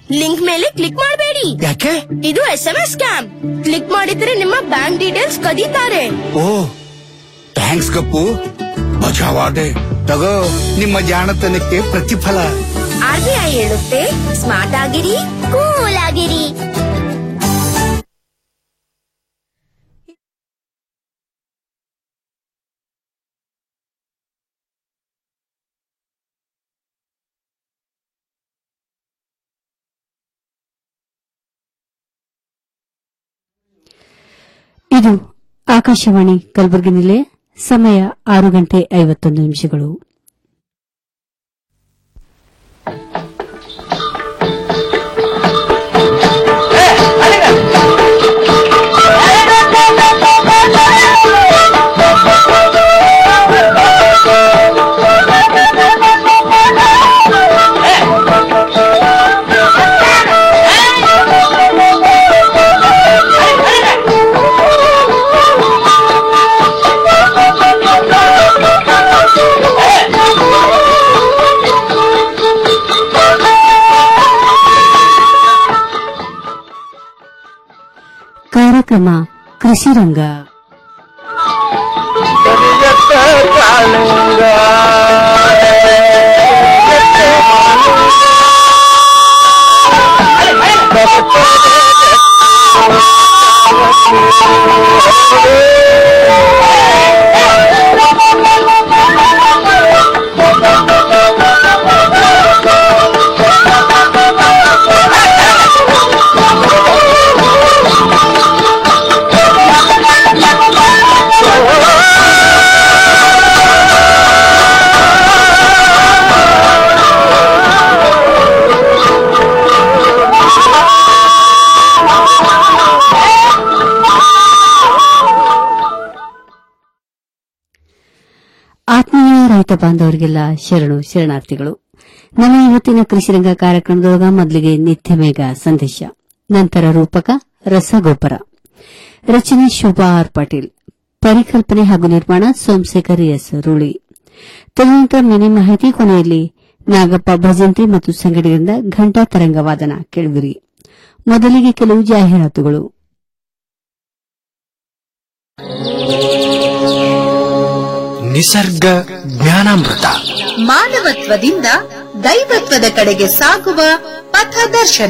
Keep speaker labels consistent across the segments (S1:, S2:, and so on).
S1: Link ಮೇಲೆ click ಮಾಡಬೇಡಿ
S2: ಯಾಕೆ
S1: ಇದು S M S scam click ಮಾಡಿದ್ರೆ ನಿಮ್ಮ ಬ್ಯಾಂಕ್ ಡೀಟೇಲ್ಸ್ ಕದೀತಾರೆ
S2: ಓ ಥ್ಯಾಂಕ್ಸ್ ಕಪ್ಪು ಬಚಾವಾದೆ ತಗೋ ನಿಮ್ಮ ಜಾಣತನಕ್ಕೆ ಪ್ರತಿಫಲ
S1: ಆರ್ ಬಿ ಐ ಹೇಳುತ್ತೆ ಸ್ಮಾರ್ಟ್ ಆಗಿರಿ ಕೂಲ್ ಆಗಿರಿ
S3: ಇದು ಆಕಾಶವಾಣಿ ಕಲಬುರಗಿ ನಿಲಯ ಸಮಯ ಆರು ಗಂಟೆ ಐವತ್ತೊಂದು ನಿಮಿಷಗಳು ಕಾರ್ಯಕ್ರಮ ಕೃಷಿ ರಂಗ ಆತ್ಮೀಯ ರೈತ ಬಾಂಧವರಿಗೆಲ್ಲ ಶರಣು ಶರಣಾರ್ಥಿಗಳು ನಮ್ಮ ಇವತ್ತಿನ ಕೃಷಿರಂಗ ಕಾರ್ಯಕ್ರಮದೊಳಗ ಮೊದಲಿಗೆ ನಿತ್ಯ ಮೇಘ ಸಂದೇಶ ನಂತರ ರೂಪಕ ರಸಗೊಬ್ಬರ ರಚನೆ ಶೋಭಾ ಆರ್ ಪಾಟೀಲ್ ಪರಿಕಲ್ಪನೆ ಹಾಗೂ ನಿರ್ಮಾಣ ಸೋಮಶೇಖರ್ ಎಸ್ ರೂಳಿ ತದನಂತರ ಮಿನಿ ಮಾಹಿತಿ ಕೊನೆಯಲ್ಲಿ ನಾಗಪ್ಪ ಭಜಂತ್ರಿ ಮತ್ತು ಸಂಗಡಿಗರಿಂದ ಘಂಟಾ ತರಂಗ ವಾದನ ಕೇಳುವಿರಿ ಮೊದಲಿಗೆ ಕೆಲವು ಜಾಹೀರಾತುಗಳು
S4: ನಿಸರ್ಗ ಜ್ಞಾನಾಮೃತ
S5: ಮಾನವತ್ವದಿಂದ ದೈವತ್ವದ ಕಡೆಗೆ ಸಾಗುವ ಪಥದರ್ಶನ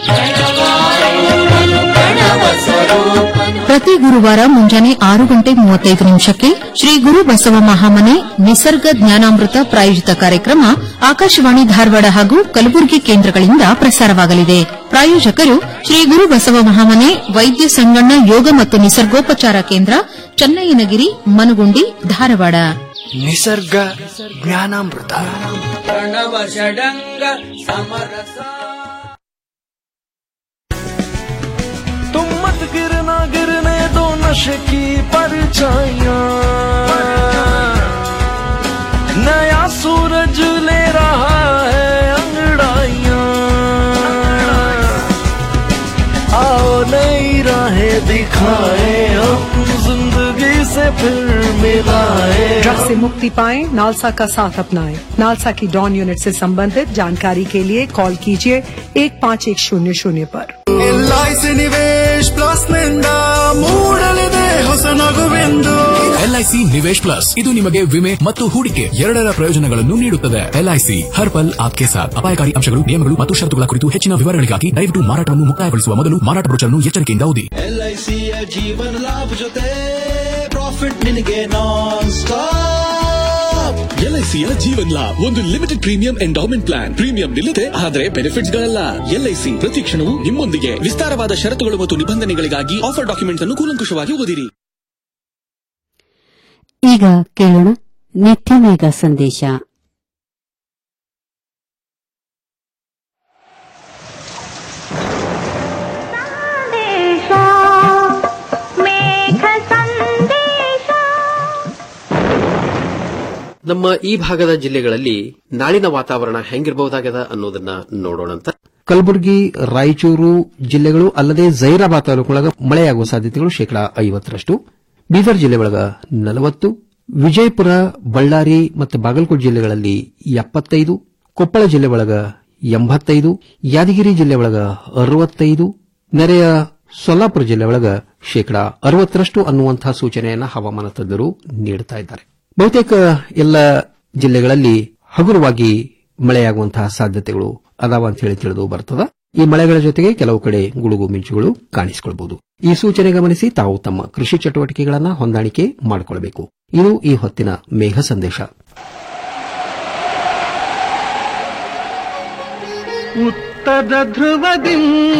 S5: ಪ್ರತಿ ಗುರುವಾರ ಮುಂಜಾನೆ ಆರು ಗಂಟೆ ಮೂವತ್ತೈದು ನಿಮಿಷಕ್ಕೆ ಶ್ರೀ ಗುರು ಬಸವ ಮಹಾಮನೆ ನಿಸರ್ಗ ಜ್ಞಾನಾಮೃತ ಪ್ರಾಯೋಜಿತ ಕಾರ್ಯಕ್ರಮ ಆಕಾಶವಾಣಿ ಧಾರವಾಡ ಹಾಗೂ ಕಲಬುರಗಿ ಕೇಂದ್ರಗಳಿಂದ ಪ್ರಸಾರವಾಗಲಿದೆ ಪ್ರಾಯೋಜಕರು ಶ್ರೀ ಗುರು ಬಸವ ಮಹಾಮನೆ ವೈದ್ಯ ಸಂಗಣ್ಣ ಯೋಗ ಮತ್ತು ನಿಸರ್ಗೋಪಚಾರ ಕೇಂದ್ರ ಚನ್ನಯ್ಯನಗಿರಿ ಮನುಗುಂಡಿ ಧಾರವಾಡ
S4: ನಿಸರ್ಗ ಜ್ಞಾನಾಮೃತ
S6: तुम मत गिरना गिरने दो नशे की परछाइयाँ नया सूरज ले रहा है अंगड़ाइयाँ आओ नई राहें दिखाए हम जिंदगी से फिर मिलाए
S7: ड्रग्स से मुक्ति पाएं नालसा का साथ अपनाएं नालसा की डॉन यूनिट से संबंधित जानकारी के लिए कॉल कीजिए एक पाँच एक शून्य शून्य पर
S6: L I C Nivesh plus ನಿಂದ ಮೂಡಲಿದೆ ಹೊಸ ನಗುವೆಂದು
S8: ಎಲ್ಐಸಿ ನಿವೇಶ್ ಪ್ಲಸ್ ಇದು ನಿಮಗೆ ವಿಮೆ ಮತ್ತು ಹೂಡಿಕೆ ಎರಡರ ಪ್ರಯೋಜನಗಳನ್ನು ನೀಡುತ್ತದೆ ಎಲ್ಐಸಿ ಹರ್ ಪಲ್ ಆಪ್ಕೆ ಸಾಥ್ ಅಪಾಯಕಾರಿ ಅಂಶಗಳು ನಿಯಮಗಳು ಮತ್ತು ಷರತ್ತುಗಳ ಕುರಿತು ಹೆಚ್ಚಿನ ವಿವರಗಳಿಗಾಗಿ ದಯವಿಟ್ಟು ಮಾರಾಟವನ್ನು ಮುಕ್ತಾಯಗೊಳಿಸುವ ಮೊದಲು ಮಾರಾಟ ಬ್ರೋಚರ್ನ್ನು ಎಚ್ಚರಿಕೆಯಿಂದ ಓದಿ
S9: ಎಲ್ಐಸಿಯ ಜೀವನ ಲಾಭ ಜೊತೆ ಪ್ರಾಫಿಟ್ ನಿನಗೆ ನಾನ್ ಸ್ಟಾಪ್
S10: ಎಲ್ಐಸಿಯ ಜೀವನ್ ಲಾಭ್ ಒಂದು limited premium endowment plan premium ನಿಲ್ಲದೆ ಆದರೆ ಬೆನಿಫಿಟ್ಸ್ ಗಳಲ್ಲ ಎಲ್ಐಸಿ ಪ್ರತಿ ಕ್ಷಣವೂ ನಿಮ್ಮೊಂದಿಗೆ ವಿಸ್ತಾರವಾದ ಷರತ್ತುಗಳು ಮತ್ತು ನಿಬಂಧನೆಗಳಿಗಾಗಿ ಆಫರ್ ಡಾಕ್ಯುಮೆಂಟ್ಸ್ ಅನ್ನು ಕೂಲಂಕುಷವಾಗಿ ಓದಿರಿ
S3: ಈಗ ಕೇಳೋಣ ನಿತ್ಯ ಮೇಘ ಸಂದೇಶ
S11: ನಮ್ಮ ಈ ಭಾಗದ ಜಿಲ್ಲೆಗಳಲ್ಲಿ ನಾಳಿನ ವಾತಾವರಣ ಹೆಂಗಿರಬಹುದಾಗದ ಅನ್ನೋದನ್ನ ನೋಡೋಣಂತ
S12: ಕಲಬುರಗಿ ರಾಯಚೂರು ಜಿಲ್ಲೆಗಳು ಅಲ್ಲದೆ ಜೈರಾಬಾದ್ ತಾಲೂಕೊಳಗ ಮಳೆಯಾಗುವ ಸಾಧ್ಯತೆಗಳು ಶೇಕಡಾ ಐವತ್ತರಷ್ಟು ಬೀದರ್ ಜಿಲ್ಲೆ ಒಳಗ ನಲವತ್ತು ವಿಜಯಪುರ ಬಳ್ಳಾರಿ ಮತ್ತು ಬಾಗಲಕೋಟೆ ಜಿಲ್ಲೆಗಳಲ್ಲಿ ಎಪ್ಪತ್ತೈದು ಕೊಪ್ಪಳ ಜಿಲ್ಲೆ ಒಳಗ ಎಂಬತ್ತೈದು ಯಾದಗಿರಿ ಜಿಲ್ಲೆ ಒಳಗ ಅರವತ್ತೈದು ನೆರೆಯ ಸೊಲ್ಲಾಪುರ ಜಿಲ್ಲೆ ಒಳಗ ಶೇಕಡಾ ಅರವತ್ತರಷ್ಟು ಅನ್ನುವಂತಹ ಸೂಚನೆಯನ್ನ ಹವಾಮಾನ ತಜ್ಞರು ನೀಡುತ್ತಾ ಇದ್ದಾರೆ ಬಹುತೇಕ ಎಲ್ಲ ಜಿಲ್ಲೆಗಳಲ್ಲಿ ಹಗುರವಾಗಿ ಮಳೆಯಾಗುವಂತಹ ಸಾಧ್ಯತೆಗಳು ಅದಾವ ಅಂತ ಹೇಳಿ ತಿಳಿದು ಬರ್ತದ ಈ ಮಳೆಗಳ ಜೊತೆಗೆ ಕೆಲವು ಕಡೆ ಗುಡುಗು ಮಿಂಚುಗಳು ಕಾಣಿಸಿಕೊಳ್ಳಬಹುದು ಈ ಸೂಚನೆ ಗಮನಿಸಿ ತಾವು ತಮ್ಮ ಕೃಷಿ ಚಟುವಟಿಕೆಗಳನ್ನು ಹೊಂದಾಣಿಕೆ ಮಾಡಿಕೊಳ್ಳಬೇಕು ಇದು ಈ ಹೊತ್ತಿನ ಮೇಘ ಸಂದೇಶ
S13: ಉತ್ತರ ಧ್ರುವದಿ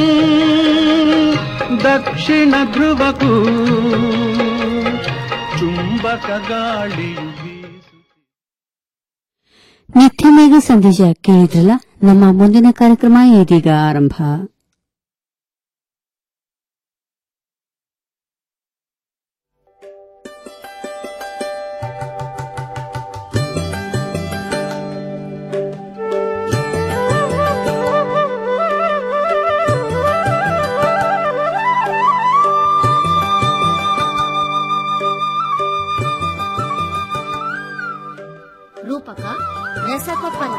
S13: ದಕ್ಷಿಣ ಧ್ರುವಕ್ಕೂ ಚುಂಬಕ ಗಾಳಿಯು
S3: ನಿತ್ಯ ಮೇಘ ಸಂದೇಶ ಕೇಳಿದ್ರಲ್ಲ ನಮ್ಮ ಮುಂದಿನ ಕಾರ್ಯಕ್ರಮ ಇದೀಗ ಆರಂಭ
S14: ರೂಪಕ ರಸಗೊಬ್ಬರ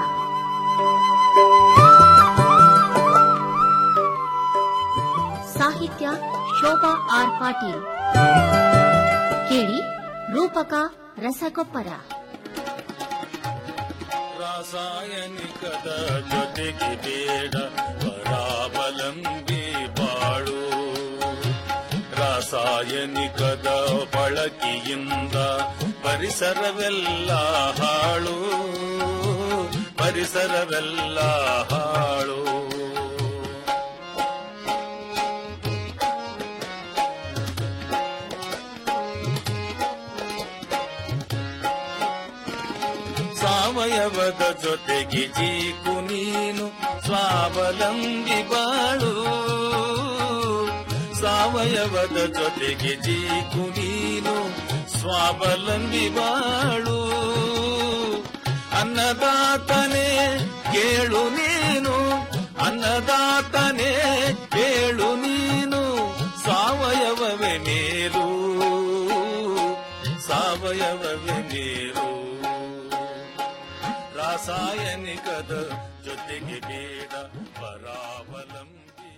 S14: ಸಾಹಿತ್ಯ ಶೋಭಾ ಆರ್ ಪಾಟೀಲ್ ಕೇಳಿ ರೂಪಕ ರಸಗೊಬ್ಬರ
S15: ರಾಸಾಯನಿಕದ ಜೊತೆಗೆ ಬೇಡ ಪರಾವಲಂಬಿ ಬಾಳು ರಾಸಾಯನಿಕದ ಬಳಕೆಯಿಂದ ಪರಿಸರವೆಲ್ಲ ಹಾಳು ಪರಿಸರವೆಲ್ಲ ಹಾಳು ಸಾವಯವದ ಜೊತೆಗೆ ಜೀಕು ನೀನು ಸ್ವಾವಲಂಬಿ ಬಾಳು ಸಾವಯವದ ಜೊತೆಗೆ ಜೀಕು ನೀನು ಸ್ವಾವಲಂಬಿ ಬಾಳು ಅನ್ನದಾತನೇ ಕೇಳು ನೀನು ಅನ್ನದಾತನೇ ಕೇಳು ನೀನು ಸಾವಯವವೇ ಮೇಲು ಸಾವಯವವೇ ಮೇಲು ರಾಸಾಯನಿಕದ ಜೊತೆಗೆ ಬೇಡ ಪರಾವಲಂಬಿ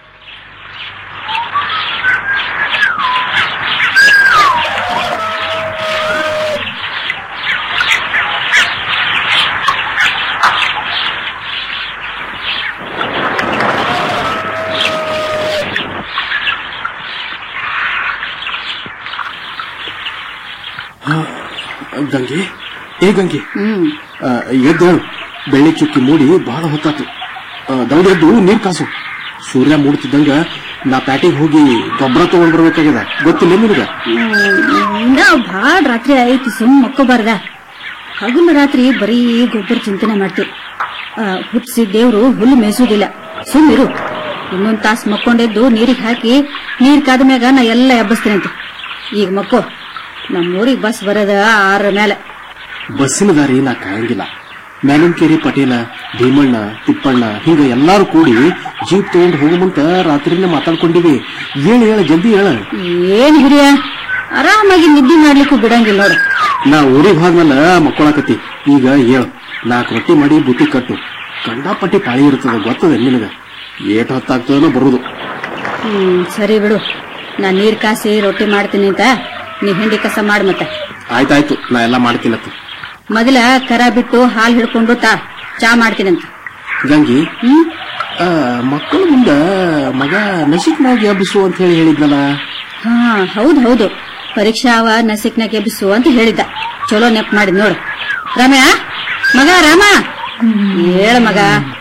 S16: ಗಂಗೆ ಏ ಗಂಗೆ ಆ, ಎದ್ದು ಹೇಳು ಬೆಳ್ಳಿ ಚುಕ್ಕಿ ಮೂಡಿ ಬಹಳ ಹೊತ್ತಾತು ಆ, ದೌಡ್ ಎದ್ದು ನೀರ್ ಕಾಸು ಸೂರ್ಯ ಮೂಡ್ತಿದ್ದಂಗ ನಾ ಪ್ಯಾಟಿಗೆ ಹೋಗಿ ಗೊಬ್ಬರ ತಗೊಂಡ್ ಬರ್ಬೇಕಾಗ್ಯದ ಗೊತ್ತಿಲ್ಲ ನಿನಗ
S17: ಇನ್ನ ಭಾಳ ರಾತ್ರಿ ಆಯ್ತು ಸುಮ್ ಮಕ್ಕೋಬಾರ್ದ ಹಗಲು ರಾತ್ರಿ ಬರೀ ಗೊಬ್ಬರ ಚಿಂತನೆ ಮಾಡ್ತೀವಿ ಹುಟ್ಟಿಸಿ ದೇವ್ರು ಹುಲ್ಲು ಮೇಯಿಸೋದಿಲ್ಲ ಸುಮ್ಮಿರು ಇನ್ನೊಂದ್ ತಾಸ್ ಮಕ್ಕೊಂಡೆದ್ದು ನೀರಿಗೆ ಹಾಕಿ ನೀರ್ ಕಾದ ಮ್ಯಾಗ ನಾ ಎಲ್ಲ ಎಬ್ಬಸ್ತೀನಿ ಅಂತ ಈಗ ಮಕ್ಕೋ ನಮ್ಮೂರಿಗೆ ಬಸ್ ಬರದ ಆರ ಮೇಲೆ
S16: ಬಸ್ಸಿನ ದಾರಿ ನಾ ಕಾಯಂಗಿಲ್ಲ ಮ್ಯಾಲಿನಕೆರೆ ಪಟೇಲ ಭೀಮಣ್ಣ ತಿಪ್ಪಣ್ಣ ಹಿಂಗ ಎಲ್ಲಾರು ಕೂಡಿ ಜೀಪ್ ತಗೊಂಡ್ ಹೋಗೋ ಮುಂತ ರಾತ್ರಿನೇ ಮಾತಾಡ್ಕೊಂಡಿವಿ ಏಳು ಹೇಳ ಜಲ್ದಿ ಹೇಳ
S17: ಏನ್ ಹಿರಿಯ ಆರಾಮಾಗಿ ನಿದ್ದೆ ಮಾಡ್ಲಿಕ್ಕೂ ಬಿಡಂಗಿಲ್ಲ ನೋಡು
S16: ನಾ ಊರಿಗೆ ಹೋದ್ಮೇಲೆ ಮಕ್ಕೊಳಕತ್ತಿ ಈಗ ಹೇಳು ನಾಲ್ಕು ರೊಟ್ಟಿ ಮಾಡಿ ಬುತ್ತಿ ಕಟ್ಟು ಕಂಡಾಪಟ್ಟಿ ಪಾಳಿ ಇರ್ತದ ಗೊತ್ತದ ನಿನಗ ಏಟ್ ಹೊತ್ತಾಗ್ತದನೋ ಬರುದು
S17: ಹ್ಮ್ ಸರಿ ಬಿಡು ನಾ ನೀರ್ ಕಾಸಿ ರೊಟ್ಟಿ ಮಾಡ್ತೀನಿ ಅಂತ ನೀ ಹಿಂಡಿ ಕಸ ಮಾಡ್ ಮತ್ತೆ
S16: ಆಯ್ತಾಯ್ತು ನಾ ಎಲ್ಲಾ ಮಾಡ್ತೀನತ್ತ
S17: ಮೊದಲ ಕರ ಬಿಟ್ಟು ಹಾಲ್ ಹಿಡ್ಕೊಂಡು ತಾ ಚಾ ಮಾಡ್ತೀನಂತ
S16: ಗಂಗಿ ಆ, ಮಕ್ಕಳ ಮುಂದ ಮಗ ನಶಿಕ್ನಾಗಿ ಹಬ್ಬಿಸು ಅಂತ ಹೇಳಿ ಹೇಳಿದ್ನಲ್ಲ
S17: ಹಾ ಹೌದ್ ಹೌದು ಪರೀಕ್ಷಾ ಅವ ನಸಿಕ್ನಾಗ ಎಬ್ಬಿಸು ಅಂತ ಹೇಳಿದ್ದ ಚಲೋ ನೆಪ್ ಮಾಡಿದ್ ನೋಡು ರಮ್ಯ ಮಗ ರಾಮ ಹೇಳ ಮಗ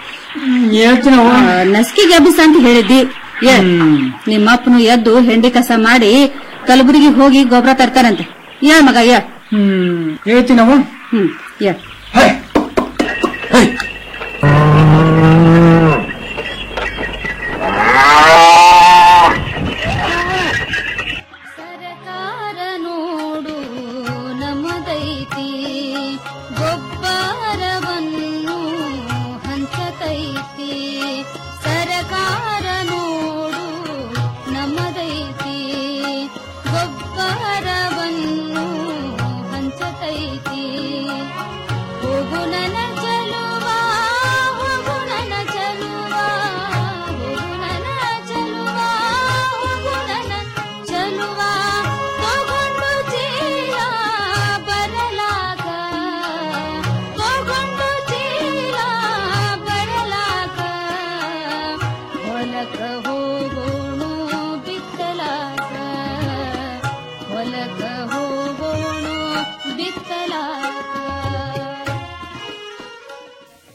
S17: ನಸ್ಕಿಗೆ ಎಬ್ಬಿಸ ಅಂತ ಹೇಳಿದ್ದಿ ಹೇಳ್. ನಿಮ್ಮಪ್ಪನು ಎದ್ದು ಹೆಂಡಿ ಕಸ ಮಾಡಿ ಕಲಬುರಗಿ ಹೋಗಿ ಗೊಬ್ಬರ ತರ್ತಾರಂತೆ ಹೇಳ್ ಮಗ ಹೇಳ್
S18: ಹ್ಮ್ ಹೇಳ್ತೀನವ
S17: ಹ್ಮ್ ಹೇಳ್
S19: ಸರ್ಕಾರ ನೋಡು ನಮದೈತಿ ಗೊಬ್ಬರವನ್ನು ಹಂಚತೈತಿ ಸರ್ಕಾರ ನೋಡು ನಮದೈತಿ ಗೊಬ್ಬರವನ್ನು ಹಂಚತೈತಿ ಹೋಗು ನನ್ನ ಚಲುವ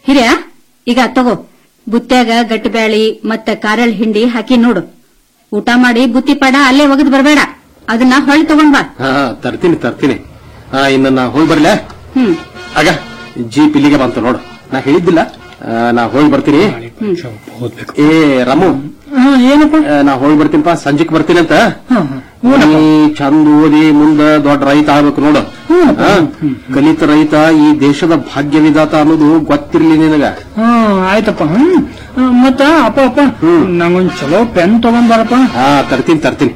S17: ಹಿರಿಯ ಈಗ ತಗೋ ಬುತ್ತ್ಯಾಗ ಗಟ್ಟಿಬ್ಯಾಳಿ ಮತ್ತ ಕಾರಲ್ ಹಿಂಡಿ ಹಾಕಿ ನೋಡು ಊಟ ಮಾಡಿ ಬುತ್ತಿ ಪಡ ಅಲ್ಲೇ ಒಗದ್ ಬರಬೇಡ ಅದನ್ನ ಹೊಳ್ಳಿ ತಗೊಂಡ್ ಬಾ
S16: ಹಾ ತರ್ತೀನಿ ತರ್ತೀನಿ ಆ, ಇನ್ನ ನಾ ಹೋಗಿ ಬರ್ಲೆ
S17: ಹ್ಮ್
S16: ಆಗ ಜೀಪ್ ಇಲ್ಲಿಗೆ ಬಂತು ನೋಡು ನಾ ಹೇಳಿದ್ದಿಲ್ಲ ಆ, ನಾ ಹೋಗಿ ಬರ್ತೀನಿ ಏ ರಾಮು
S18: ಏನಪ್ಪ
S16: ನಾ ಹೋಗಿ ಬರ್ತೀನಿಪ್ಪ ಸಂಜೆಕ್ ಬರ್ತೀನಿ ಅಂತ ನೀ ಚಂದ ಓದಿ ಮುಂದ ದೊಡ್ಡ ರೈತ ಆಗ್ಬೇಕು ನೋಡು ಆ, ಕಲಿತ ರೈತ ಈ ದೇಶದ ಭಾಗ್ಯ ವಿಧಾತ ಅನ್ನೋದು ಗೊತ್ತಿರ್ಲಿ ನಿನಗ
S18: ಹ್ಮ್ ಆಯ್ತಪ್ಪ ಹ್ಮ್ ಆ, ಮತ್ತ ಅಪ್ಪ ಅಪ್ಪ ನಂಗೊಂದ್ ಚಲೋ ಪೆನ್ ತಗೊಂಡ್ ಬರಪ್ಪ
S16: ಹಾ ತರ್ತೀನಿ ತರ್ತೀನಿ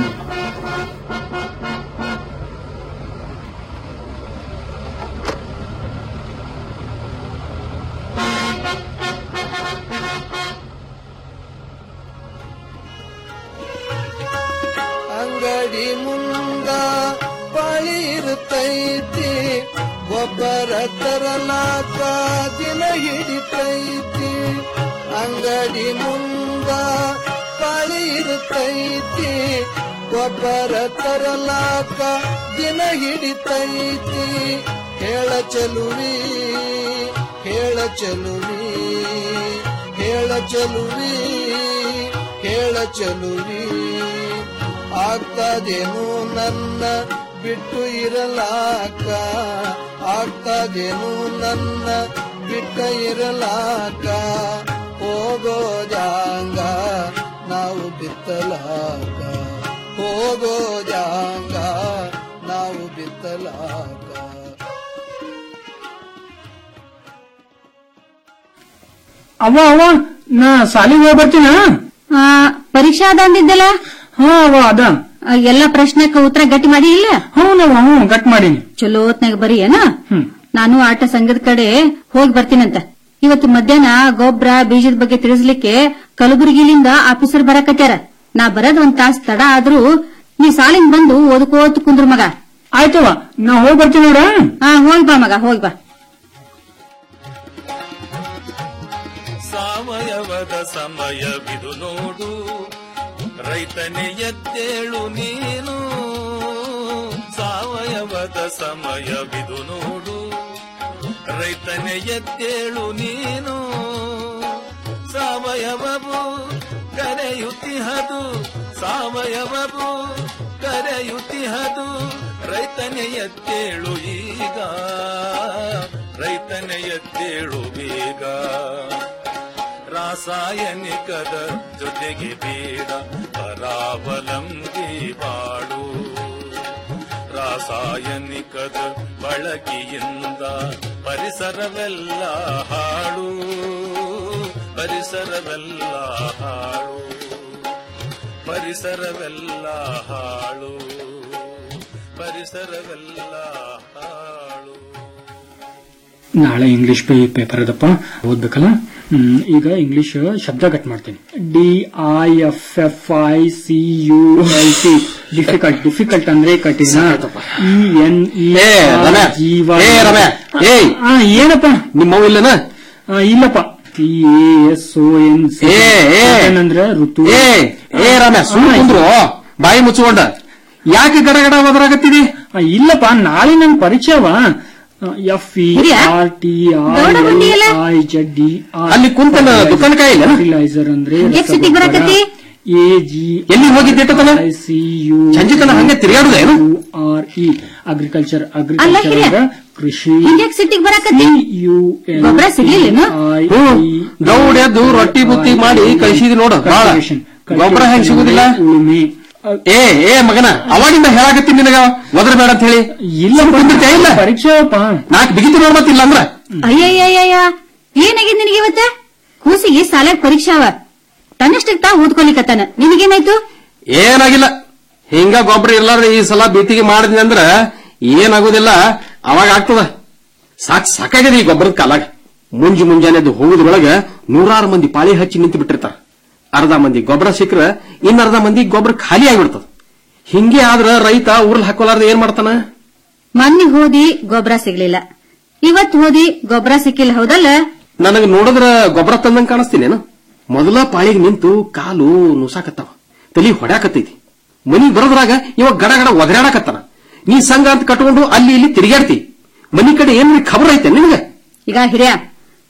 S15: ಅಂಗಡಿ ಮುಂದ ಪಾಳಿ ಇರುತ್ತೈತಿ ಗೊಬ್ಬರ ತರಲಾಕ ದಿನ ಹಿಡಿತೈತಿ ಅಂಗಡಿ ಮುಂದ ಪಾಳಿ ಇರುತ್ತೈತಿ ಗೊಬ್ಬರ ತರಲಾಕ ದಿನ ಹಿಡಿತೈತಿ ಹೇಳ ಚಲುವಿ ಹೇಳ ಚಲುವಿ ಹೇಳ ಚಲುವಿ ಹೇಳ ಚಲುವಿ ಆಗ್ತದೇನು ನನ್ನ ಬಿಟ್ಟು ಇರಲಾಕ ಆಗ್ತದೇನು ನನ್ನ ಬಿಟ್ಟ ಇರಲಾಕ ಹೋಗೋ ಜಾಂಗ ನಾವು ಬಿತ್ತಲಾಕ ಹೋಗೋ ಜಾಂಗ ನಾವು ಬಿತ್ತಲಾಕ
S18: ಅವ್ವ ಅವ್ವ ನಾ ಸಾಲಿಗೆ ಹೋಗಿ ಬರ್ತೀನ
S17: ಆ, ಪರೀಕ್ಷಾ ಅದ ಅಂದಿದ್ದಲ್ಲ
S18: ಹಾ ಅವ್ವ ಅದ
S17: ಎಲ್ಲ ಪ್ರಶ್ನೆಕ್ಕ ಉತ್ತರ ಗಟ್ಟಿ ಮಾಡಿ ಇಲ್ಲ
S18: ಹ್ಞೂ ಹ್ಞೂ ಗಟ್ ಮಾಡೀನಿ
S17: ಚಲೋ ಹೊತ್ನಾಗ ಬರೀ ಏನ ನಾನು ಆಟ ಸಂಘದ ಕಡೆ ಹೋಗಿ ಬರ್ತೀನಂತ ಇವತ್ತು ಮಧ್ಯಾಹ್ನ ಗೊಬ್ಬರ ಬೀಜದ ಬಗ್ಗೆ ತಿಳಿಸ್ಲಿಕ್ಕೆ ಕಲಬುರಗಿಲಿಂದ ಆಫೀಸರ್ ಬರಕತ್ಯಾರ ನಾ ಬರೋದ್ ಒಂದ್ ತಾಸ್ ತಡ ಆದ್ರೂ ನೀ ಸಾಲಿಂಗ್ ಬಂದು ಓದ್ಕೋತ ಕುಂದ್ರ ಮಗ
S18: ಆಯ್ತವ ನಾ ಹೋಗಿ ಬರ್ತೀನಿ ನೋಡ
S17: ಹಾ ಹೋಗಿ ಬಾ ಮಗ ಹೋಗಿ ಬಾ
S15: ಸಾವಯವದ ಸಮಯವಿದು ನೋಡು ರೈತನೇ ಎದ್ದೇಳು ನೀನು ಸಾವಯವದ ಸಮಯವಿದು ನೋಡು ರೈತನೇ ಎದ್ದೇಳು ನೀನು ಸಾವಯವವು ಕರೆಯುತ್ತಿಹದು ಸಾವಯವವು ಕರೆಯುತ್ತಿಹದು ರೈತನೇ ಎದ್ದೇಳು ಈಗ ರೈತನೇ ಎದ್ದೇಳು ಬೇಗ ರಾಸಾಯನಿಕದ ಜೊತೆಗೆ ಬೇಡ ಪರಾವಲಂಬಿ ಬಾಳು ರಾಸಾಯನಿಕದ ಬಳಕೆಯಿಂದ ಪರಿಸರವೆಲ್ಲ ಹಾಳು ಪರಿಸರವೆಲ್ಲ ಹಾಳು ಪರಿಸರವೆಲ್ಲ ಹಾಳು ಪರಿಸರವೆಲ್ಲ ಹಾಳು
S18: ನಾಳೆ ಇಂಗ್ಲಿಷ್ ಪೇಪರ್ ಅದಪ್ಪ ಓದ್ಬೇಕಲ್ಲ ಹ್ಮ್, ಈಗ ಇಂಗ್ಲಿಷ್ ಶಬ್ದ ಕಟ್ ಮಾಡ್ತೀನಿ D I F F I C U L T difficult difficult ಅಂದ್ರೆ ಕಠಿಣ ಇ ಎನ್ ಇ
S16: ಏ, ರಮ್ಯಾ.
S18: ಜೀವ
S16: ಏ, ರಮ್ಯಾ. ಏಯ್.
S18: ಆ, ಏನಪ್ಪ
S16: ನಿಮ್ಮವ್ ಇಲ್ಲನ
S18: ಆ, ಇಲ್ಲಪ್ಪ T A S O N
S16: ಏ, ಏ.
S18: ಅಂದ್ರೆ ಋತು
S16: ಏ ಏ ರಾಮ ಸುಮ್ಮನೆ ಕುಂದ್ರು ಬಾಯಿ ಮುಚ್ಚಿಕೊಂಡ ಯಾಕೆ ಗಡಗಡ ಒದರಾಗತ್ತಿದಿ
S18: ಆ, ಇಲ್ಲಪ್ಪ ನಾಳೆ ನನ್ ಪರಿಚಯವ ಎಫ್ ಇ
S17: ಹಿರಿಯ?
S18: ಆರ್ ಟಿ
S17: ಗೌಡ ಬಂದಿಯಲ್ಲ?
S18: ಐ ಜಡ್ ಡಿ
S16: ಅಲ್ಲಿ ಕುಂತನ ದುಕಾನ್ ಕಾಯಿಲ್ಲ
S18: ಫರ್ಟಿಲೈಸರ್ ಅಂದ್ರೆ
S17: ಎಷ್ಟ್ ಸಿಟಿಗ್ ಬರಾಕತ್ತಿ?
S18: ಎ ಜಿ
S16: ಎಲ್ಲಿ ಹೋಗಿದ್ದೆ ಎಷ್ಟೊತ್ತನ?
S18: ಐ ಸಿ ಯು
S16: ಸಂಜೆ ತನ ಹಂಗೆ ತಿರ್ಗಾಡುದ ಏನು?
S18: ಆರ್ ಇ ಅಗ್ರಿಕಲ್ಚರ್
S17: ಅಲ್ಲ
S18: ಅಗ್ರಿಕಲ್ಚರ್
S17: ಹಿರಿಯ?
S18: ಅಂದ್ರೆ ಕೃಷಿ
S17: ಹಿಂಗ್ಯಾಕ್ ಸಿಟ್ಟಿಗ್ ಬರಾಕತ್ತಿ
S18: ಯು
S17: ಗೊಬ್ರ ಸಿಗ್ಲಿಲ್ಲೇನು?
S16: ಹ್ಮ್ ದೌಡ್ ಎದ್ದು ರೊಟ್ಟಿ ಬುತ್ತಿ ಮಾಡಿ ಕಳಿಸಿದಿ ನೋಡು ಬಾಳ ಗೊಬ್ಬರ ಹೆಂಗ್ ಸಿಗುದಿಲ್ಲ
S18: ಉಳುಮೆ
S16: ಏ ಏ ಮಗನ ಅವಾಗಿಂದ ಹೇಳಾಕತ್ತೀನಿ ನಿನಗ ಒದರಬೇಡ ಅಂತ ಹೇಳಿ
S18: ಇಲ್ಲ
S16: ಕುಂದಿರ್ತೀಯ ಇಲ್ಲ
S18: ಪರೀಕ್ಷೆಯಪ್ಪ
S16: ನಾಲ್ಕು ಬಿಗಿತು ನೋಡ್ಮತ್ತಿಲ್ಲ ಅಂದ್ರ
S17: ಅಯ್ಯಯ್ಯಯ್ಯ ಏನಾಗಿದೆ ನಿನಗೆ ಇವತ್ತ ಕೂಸಿಗೆ ಸಾಲಾಗ ಪರೀಕ್ಷೆ ಅವ ತನ್ನಷ್ಟಕ್ಕೆ ತಾ ಓದ್ಕೊಲಿಕತ್ತಾನ ನಿನಗೇನಾಯ್ತು
S16: ಏನಾಗಿಲ್ಲ ಹಿಂಗ ಗೊಬ್ಬರ ಇರ್ಲಾರ್ದೆ ಈ ಸಲ ಬೇತಿಗೆ ಮಾಡಿದ್ನಿ ಅಂದ್ರ ಏನಾಗೋದಿಲ್ಲ ಅವಾಗ ಆಗ್ತದ ಸಾಕ್ ಸಾಕಾಗಿದೆ ಈ ಗೊಬ್ಬರದ ಕಾಲಾಗ ಮುಂಜು ಮುಂಜಾನೆ ಎದ್ದು ಹೋಗುದ್ರೊಳಗ ನೂರಾರು ಮಂದಿ ಪಾಳಿ ಹಚ್ಚಿ ನಿಂತು ಬಿಟ್ಟಿರ್ತಾರ ಅರ್ಧ ಮಂದಿ ಗೊಬ್ಬರ ಸಿಕ್ಕ್ರ ಇನ್ನ ಅರ್ಧ ಮಂದಿ ಗೊಬ್ಬರ ಖಾಲಿ ಆಗಿಬಿಡ್ತದ ಹಿಂಗೆ ಆದ್ರ ರೈತ ಊರ್ಲ್ ಹಾಕೋಲಾರ್ದ ಏನ್ ಮಾಡ್ತಾನ
S17: ಮೊನ್ನೆ ಹೋದಿ ಗೊಬ್ಬರ ಸಿಗ್ಲಿಲ್ಲ ಇವತ್ ಹೋದಿ ಗೊಬ್ಬರ ಸಿಕ್ಕಿಲ್ಲ ಹೌದಲ್ಲ
S16: ನನಗ ನೋಡಿದ್ರ ಗೊಬ್ಬರ ತಂದಂಗ ಕಾಣಿಸ್ತೀನೇನು ಮೊದಲ ಪಾಳಿಗೆ ನಿಂತು ಕಾಲು ನುಸಾಕತ್ತಾವ ತಲಿ ಹೊಡ್ಯಾಕತ್ತೈತಿ ಮನಿ ಬರೋದ್ರಾಗ ಇವಾಗ ಗಡ ಗಡ ಒದರಾಡಕತ್ತಾನ ನೀ ಸಂಘ ಅಂತ ಕಟ್ಕೊಂಡು ಅಲ್ಲಿ ಇಲ್ಲಿ ತಿರುಗಾಡ್ತಿ ಮನಿ ಕಡೆ ಏನ್ ಖಬರ್ ಐತೆ ನಿನಗ
S17: ಈಗ ಹಿರಿಯ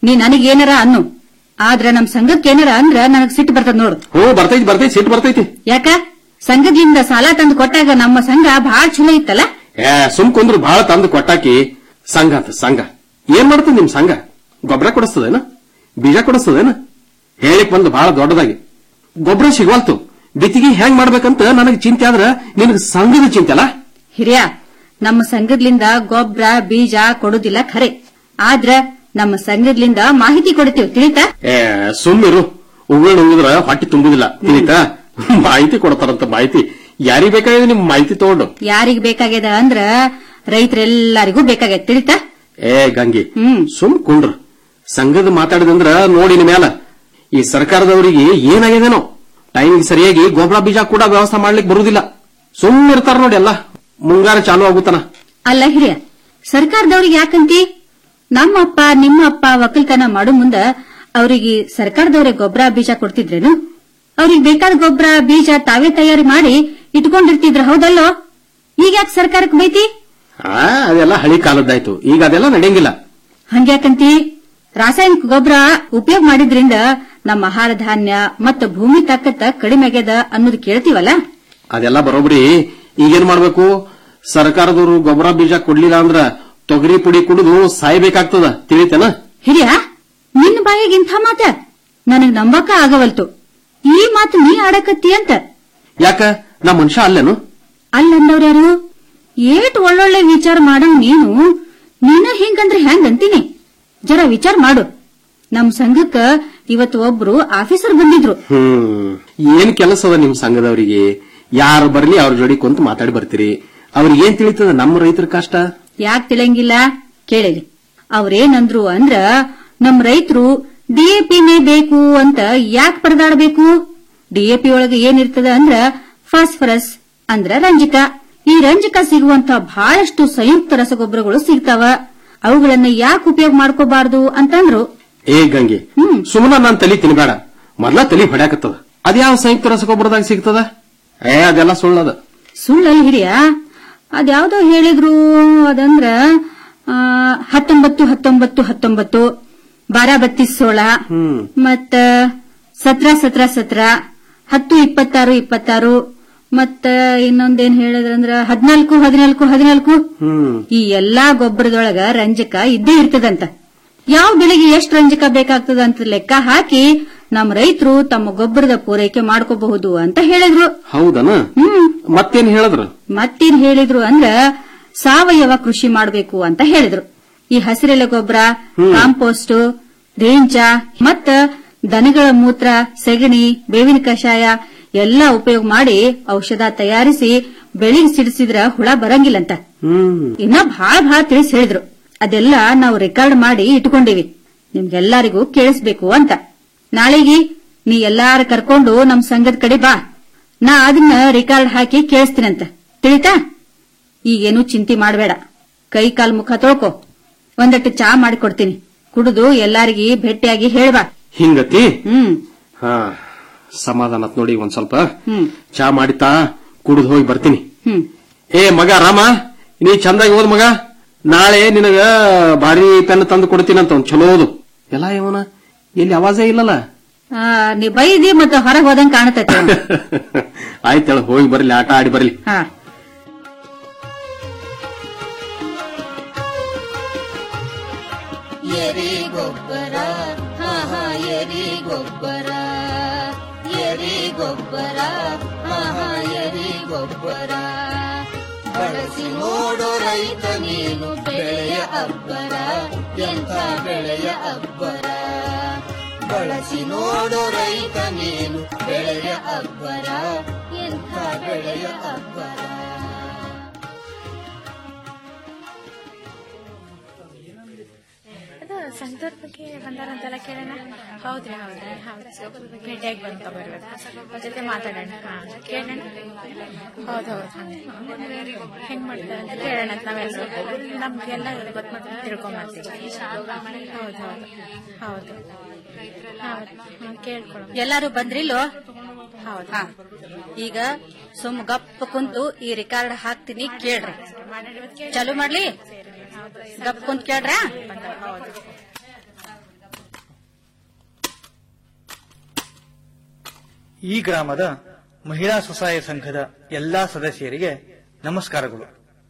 S17: ನೀ ನನಗೇನಾರ ಅನ್ನು ಆದ್ರ ನಮ್ ಸಂಘಕ್ಕೆ ಏನಾರ ಅಂದ್ರ ನನಗ್ ಸಿಟ್ಟು ಬರ್ತದ ನೋಡು
S16: ಹ್ಞೂ ಬರ್ತೈತಿ ಬರ್ತೈತಿ ಸಿಟ್ಟು ಬರ್ತೈತಿ
S17: ಯಾಕ ಸಂಘದಿಂದ ಸಾಲ ತಂದು ಕೊಟ್ಟಾಗ ನಮ್ಮ ಸಂಘ ಬಹಳ ಚಲೋ ಇತ್ತಲ್ಲ
S16: ಏ ಸುಮ್ ಕುಂದ್ರು ಬಹಳ ತಂದು ಕೊಟ್ಟಾಕಿ ಸಂಘ ಅಂತ ಸಂಘ ಏನ್ ಮಾಡ್ತದ ನಿಮ್ ಸಂಘ ಗೊಬ್ಬರ ಕೊಡಿಸ್ತದೇನ ಬೀಜ ಕೊಡಿಸ್ತದೇನ ಹೇಳಿಕ್ ಬಂದು ಬಹಳ ದೊಡ್ಡದಾಗಿ ಗೊಬ್ಬರ ಸಿಗವಲ್ತು ಬಿತ್ತಿಗೆ ಹೆಂಗ್ ಮಾಡ್ಬೇಕಂತ ನನಗ್ ಚಿಂತೆ ಆದ್ರ ನಿನಗ್ ಸಂಘದ ಚಿಂತೆ ಅಲ್ಲ
S17: ಹಿರಿಯ ನಮ್ಮ ಸಂಘದ್ಲಿಂದ ಗೊಬ್ಬರ ಬೀಜ ಕೊಡುದಿಲ್ಲ ಖರೆ ಆದ್ರ ನಮ್ಮ ಸಂಘದ್ಲಿಂದ ಮಾಹಿತಿ ಕೊಡ್ತೀವಿ ತಿಳಿತಾ
S16: ಏ ಸುಮ್ಮಿರು ಉಗುಳ್ ಉಗಿದ್ರ ಹೊಟ್ಟೆ ತುಂಬುದಿಲ್ಲ ತಿಳಿತಾ ಮಾಹಿತಿ ಕೊಡ್ತಾರಂತ ಮಾಹಿತಿ ಯಾರಿಗ್ ಬೇಕಾಗಿದೆ ನಿಮ್ ಮಾಹಿತಿ ತಗೊಂಡು
S17: ಯಾರಿಗ್ ಬೇಕಾಗ್ಯದ ಅಂದ್ರ ರೈತರೆಲ್ಲರಿಗೂ ಬೇಕಾಗ್ಯದ ತಿಳಿತಾ
S16: ಏ ಗಂಗಿ ಸುಮ್ ಕುಂಡ್ರ ಸಂಘದ ಮಾತಾಡಿದಂದ್ರ ನೋಡಿನ ಮ್ಯಾಲ ಈ ಸರ್ಕಾರದವರಿಗೆ ಏನಾಗಿದೇನೋ ಟೈಮ್ ಸರಿಯಾಗಿ ಗೊಬ್ಬರ ಬೀಜ ಕೂಡ ವ್ಯವಸ್ಥೆ ಮಾಡ್ಲಿಕ್ಕೆ ಬರುದಿಲ್ಲ ಸುಮ್ ಇರ್ತಾರ ನೋಡಿ ಎಲ್ಲ ಮುಂಗಾರ ಚಾಲು ಆಗುತ್ತಾನ
S17: ಅಲ್ಲ ಹಿರಿಯ ಸರ್ಕಾರದವ್ರಿಗೆ ಯಾಕಂತಿ ನಮ್ಮ ಅಪ್ಪ ನಿಮ್ಮ ಅಪ್ಪ ಒಕ್ಕಲ್ತನ ಮಾಡು ಮುಂದ ಅವರಿಗೆ ಸರ್ಕಾರದವ್ರೆ ಗೊಬ್ಬರ ಬೀಜ ಕೊಡ್ತಿದ್ರೇನು ಅವ್ರಿಗೆ ಬೇಕಾದ ಗೊಬ್ಬರ ಬೀಜ ತಾವೇ ತಯಾರಿ ಮಾಡಿ ಇಟ್ಕೊಂಡಿರ್ತಿದ್ರ ಹೌದಲ್ಲೋ ಈಗ ಯಾಕೆ ಸರ್ಕಾರಕ್ಕೆ ಬೈತಿ
S16: ಆ ಅದೆಲ್ಲ ಹಳಿ ಕಾಲದ್ದಾಯ್ತು ಈಗ ಅದೆಲ್ಲ ನಡೆಯಂಗಿಲ್ಲ
S17: ಹಂಗ್ಯಾಕಂತಿ ರಾಸಾಯನಿಕ ಗೊಬ್ಬರ ಉಪಯೋಗ ಮಾಡಿದ್ರಿಂದ ನಮ್ಮ ಆಹಾರ ಧಾನ್ಯ ಮತ್ತು ಭೂಮಿ ತಾಕತ್ತ ಕಡಿಮೆ ಆಗ್ಯದ ಅನ್ನೋದು ಕೇಳ್ತೀವಲ್ಲ
S16: ಅದೆಲ್ಲ ಬರೋಬ್ರಿ ಈಗೇನ್ ಮಾಡ್ಬೇಕು ಸರ್ಕಾರದವರು ಗೊಬ್ಬರ ಬೀಜ ಕೊಡ್ಲಿಲ್ಲ ಅಂದ್ರ ತೊಗರಿ ಪುಡಿ ಕುಡಿದು ಸಾಯ್ಬೇಕಾಗ್ತದ ತಿಳಿತೇನ
S17: ಹಿರಿಯ ನಿನ್ನ ಬಾಯಿಗೆ ಇಂಥ ಮಾತ ನನಗ್ ನಂಬಕ ಆಗವಲ್ತು ಈ ಮಾತು ನೀ ಆಡಕತ್ತಿ ಅಂತ
S16: ಯಾಕ ನಾ ಮನುಷ್ಯ ಅಲ್ಲೇನು
S17: ಅಲ್ಲಂದವ್ರ್ಯಾರು ಏಟ್ ಒಳ್ಳೊಳ್ಳೆ ವಿಚಾರ ಮಾಡಂಗ್ ನೀನು ನೀನ ಹಿಂಗಂದ್ರೆ ಹೆಂಗ್ ಅಂತೀನಿ ಜರ ವಿಚಾರ ಮಾಡು ನಮ್ ಸಂಘಕ್ಕ ಇವತ್ತು ಒಬ್ರು ಆಫೀಸರ್ ಬಂದಿದ್ರು
S16: ಹ್ಮ್ ಏನ್ ಕೆಲಸ ಅದ ನಿಮ್ ಸಂಘದವರಿಗೆ ಯಾರು ಬರ್ಲಿ ಅವ್ರ ಜೋಡಿ ಕುಂತ ಮಾತಾಡಿ ಬರ್ತೀರಿ ಅವ್ರಿಗೆ ಏನ್ ತಿಳಿತದ ನಮ್ಮ ರೈತರ ಕಷ್ಟ
S17: ಯಾಕ್ ತಿಳಂಗಿಲ್ಲ ಕೇಳಿಲಿ ಅವ್ರೇನಂದ್ರು ಅಂದ್ರ ನಮ್ ರೈತರು ಡಿಎಪಿನೇ ಬೇಕು ಅಂತ ಯಾಕ್ ಪರದಾಡಬೇಕು ಡಿಎಪಿ ಒಳಗೆ ಏನಿರ್ತದ ಅಂದ್ರ ಫಾಸ್ಫರಸ್ ಅಂದ್ರ ರಂಜಕ ಈ ರಂಜಕ ಸಿಗುವಂತ ಬಹಳಷ್ಟು ಸಂಯುಕ್ತ ರಸಗೊಬ್ಬರಗಳು ಸಿಗ್ತಾವ ಅವುಗಳನ್ನ ಯಾಕೆ ಉಪಯೋಗ ಮಾಡ್ಕೋಬಾರ್ದು ಅಂತಂದ್ರು
S16: ಏ ಗಂಗೆ ಸುಮ್ಮನ ನಾನ್ ತಲಿ ತಿನ್ಬೇಡ ಮೊದ್ಲ ತಲಿ ಹೊಡ್ಯಾಕತ್ತದ ಅದ್ಯಾವ ಸಂಯುಕ್ತ ರಸಗೊಬ್ಬರದಾಗ ಸಿಗ್ತದ ಏ ಅದೆಲ್ಲ ಸುಳ್ಳದ
S17: ಸುಳ್ಳಲ್ಲಿ ಹಿರಿಯ ಅದ್ಯಾವ್ದೋ ಹೇಳಿದ್ರು ಅದಂದ್ರ ಆ, ಹತ್ತೊಂಬತ್ತು ಹತ್ತೊಂಬತ್ತು ಹತ್ತೊಂಬತ್ತು ಬಾರ ಬತ್ತೀಸ್ ಸೋಳ ಮತ್ತ ಸತ್ರ ಸತ್ರ ಸತ್ರ ಹತ್ತು ಇಪ್ಪತ್ತಾರು ಇಪ್ಪತ್ತಾರು ಮತ್ತ ಇನ್ನೊಂದೇನ್ ಹೇಳಿದ್ರಂದ್ರ ಹದಿನಾಲ್ಕು ಹದಿನಾಲ್ಕು ಹದಿನಾಲ್ಕು
S16: ಹ್ಮ್
S17: ಈ ಎಲ್ಲಾ ಗೊಬ್ಬರದೊಳಗ ರಂಜಕ ಇದ್ದೇ ಇರ್ತದಂತ ಯಾವ ಬೆಳೆಗೆ ಎಷ್ಟು ರಂಜಕ ಬೇಕಾಗ್ತದ ಅಂತ ಲೆಕ್ಕ ಹಾಕಿ ನಮ್ ರೈತರು ತಮ್ಮ ಗೊಬ್ಬರದ ಪೂರೈಕೆ ಮಾಡ್ಕೋಬಹುದು ಅಂತ ಹೇಳಿದ್ರು
S16: ಹೌದನ ಮತ್ತೇನ್ ಹೇಳಿದ್ರ
S17: ಮತ್ತೇನ್ ಹೇಳಿದ್ರು ಅಂದ್ರ ಸಾವಯವ ಕೃಷಿ ಮಾಡಬೇಕು ಅಂತ ಹೇಳಿದ್ರು ಈ ಹಸಿರೆಲೆ ಗೊಬ್ಬರ ಕಾಂಪೋಸ್ಟ್ ರೇಂಚ ಮತ್ತ ದನಗಳ ಮೂತ್ರ ಸೆಗಣಿ ಬೇವಿನ ಕಷಾಯ ಎಲ್ಲ ಉಪಯೋಗ ಮಾಡಿ ಔಷಧ ತಯಾರಿಸಿ ಬೆಳಿಗ್ ಸಿಡಿಸಿದ್ರ ಹುಳ ಬರಂಗಿಲ್ಲಂತ
S16: ಹ್ಮ್
S17: ಇನ್ನ ಭಾಳ ಭಾಳ ತಿಳಿಸಿ ಹೇಳಿದ್ರು ಅದೆಲ್ಲ ನಾವು ರೆಕಾರ್ಡ್ ಮಾಡಿ ಇಟ್ಕೊಂಡಿವಿ ನಿಮ್ಗೆಲ್ಲರಿಗೂ ಕೇಳಿಸ್ಬೇಕು ಅಂತ ನಾಳೆಗೆ ನೀ ಎಲ್ಲಾರ ಕರ್ಕೊಂಡು ನಮ್ ಸಂಘದ ಕಡೆ ಬಾ ನಾ ಅದನ್ನ ರೆಕಾರ್ಡ್ ಹಾಕಿ ಕೇಳಿಸ್ತೀನಂತ ತಿಳಿತಾ ಈಗೇನು ಚಿಂತೆ ಮಾಡಬೇಡ ಕೈ ಕಾಲ್ ಮುಖ ತೊಳ್ಕೊ ಒಂದಟ್ಟು ಚಾ ಮಾಡಿಕೊಡ್ತೀನಿ ಕುಡಿದು ಎಲ್ಲಾರಿಗಿ ಭೇಟಿಯಾಗಿ ಹೇಳ್ಬಾ
S16: ಹಿಂಗತಿ
S17: ಹ್ಮ್
S16: ಹಾ ಸಮಾಧಾನ ಆತ್ ನೋಡಿ ಒಂದ್ ಸ್ವಲ್ಪ
S17: ಹ್ಮ್
S16: ಚಾ ಮಾಡಿತಾ ಕುಡಿದು ಹೋಗಿ ಬರ್ತೀನಿ
S17: ಹ್ಮ್
S16: ಏ ಮಗ ರಾಮ ನೀ ಚಂದಾಗಿ ಓದ್ ಮಗ ನಾಳೆ ನಿನಗ ಭಾರಿ ಪೆನ್ ತಂದು ಕೊಡ್ತೀನಂತ ಒಂದ್ ಚಲೋ ಓದು ಎಲ್ಲ ಇವನ ಎಲ್ಲಿ ಅವಾಜೇ ಇಲ್ಲಲ್ಲ
S17: ಆ, ನೀ ಬೈದಿ ಮತ್ತೆ ಹೊರಗೆ ಹೋದಂಗ್ ಕಾಣತೈತೆ
S16: ಆಯ್ತೇಳ ಹೋಗಿ ಬರ್ಲಿ ಆಟ ಆಡಿ ಬರ್ಲಿ
S17: ಹಾ
S19: ಎರಿ ಗೊಬ್ಬರ ಹಾ ಹಾ ಎರಿ ಗೊಬ್ಬರ ಎರಿ ಗೊಬ್ಬರ ಹಾ ಹಾ ಎರಿ ಗೊಬ್ಬರ ಬಳಸಿ ನೋಡು ರೈತ ನೀನು ಬೆಳೆಯ ಅಬ್ಬರ ಎಂಥ ಬೆಳೆಯ ಅಬ್ಬರ ಬಳಸಿ ನೋಡು ರೈತ ನೀನು ಬೆಳೆಯ ಅಬ್ಬರ ಎಂಥ ಬೆಳೆಯ ಅಬ್ಬರ
S20: ಅದು ಸಂತೂರ್ ಬಗ್ಗೆ ಬಂದಾರಂತೆಲ್ಲ ಕೇಳೋಣ ಹೌದ್ರಿ ಹೌದ್ರಿ ಹೌದು ಭೇಟಿಯಾಗಿ ಬಂತ ಬರ್ಬೇಕು ಅವ್ರ ಜೊತೆ ಮಾತಾಡೋಣ ಹಾ ಕೇಳೋಣ ಹೌದು ಹೌದು ಹಂಗೆ ಹೆಂಗ್ ಮಾಡ್ತಾರೆ ಅಂತ ಕೇಳೋಣ ಅಂತ ನಾವೆಲ್ಲರೂ ನಮ್ಗೆಲ್ಲ ಗೊತ್ತ ಮಾಡ್ಕೊಂಡು ತಿಳ್ಕೊಂಬರ್ತೀವಿ ಹೌದು ಹೌದು ಹೌದು ಹೌದು ಕೇಳ್ಕೊಳ್ಳೋಣ
S17: ಎಲ್ಲಾರು ಬಂದ್ರಿಲ್ಲೋ ಹೌದಾ ಈಗ ಸುಮ್ ಗಪ್ಪ ಕುಂತು ಈ ರೆಕಾರ್ಡ್ ಹಾಕ್ತೀನಿ ಕೇಳ್ರಿ ಚಾಲು ಮಾಡ್ಲಿ ಗಪ್ ಕುಂತ್ ಕೇಳ್ರ
S20: ಹೌದು
S21: ಈ ಗ್ರಾಮದ ಮಹಿಳಾ ಸ್ವಸಹಾಯ ಸಂಘದ ಎಲ್ಲಾ ಸದಸ್ಯರಿಗೆ ನಮಸ್ಕಾರಗಳು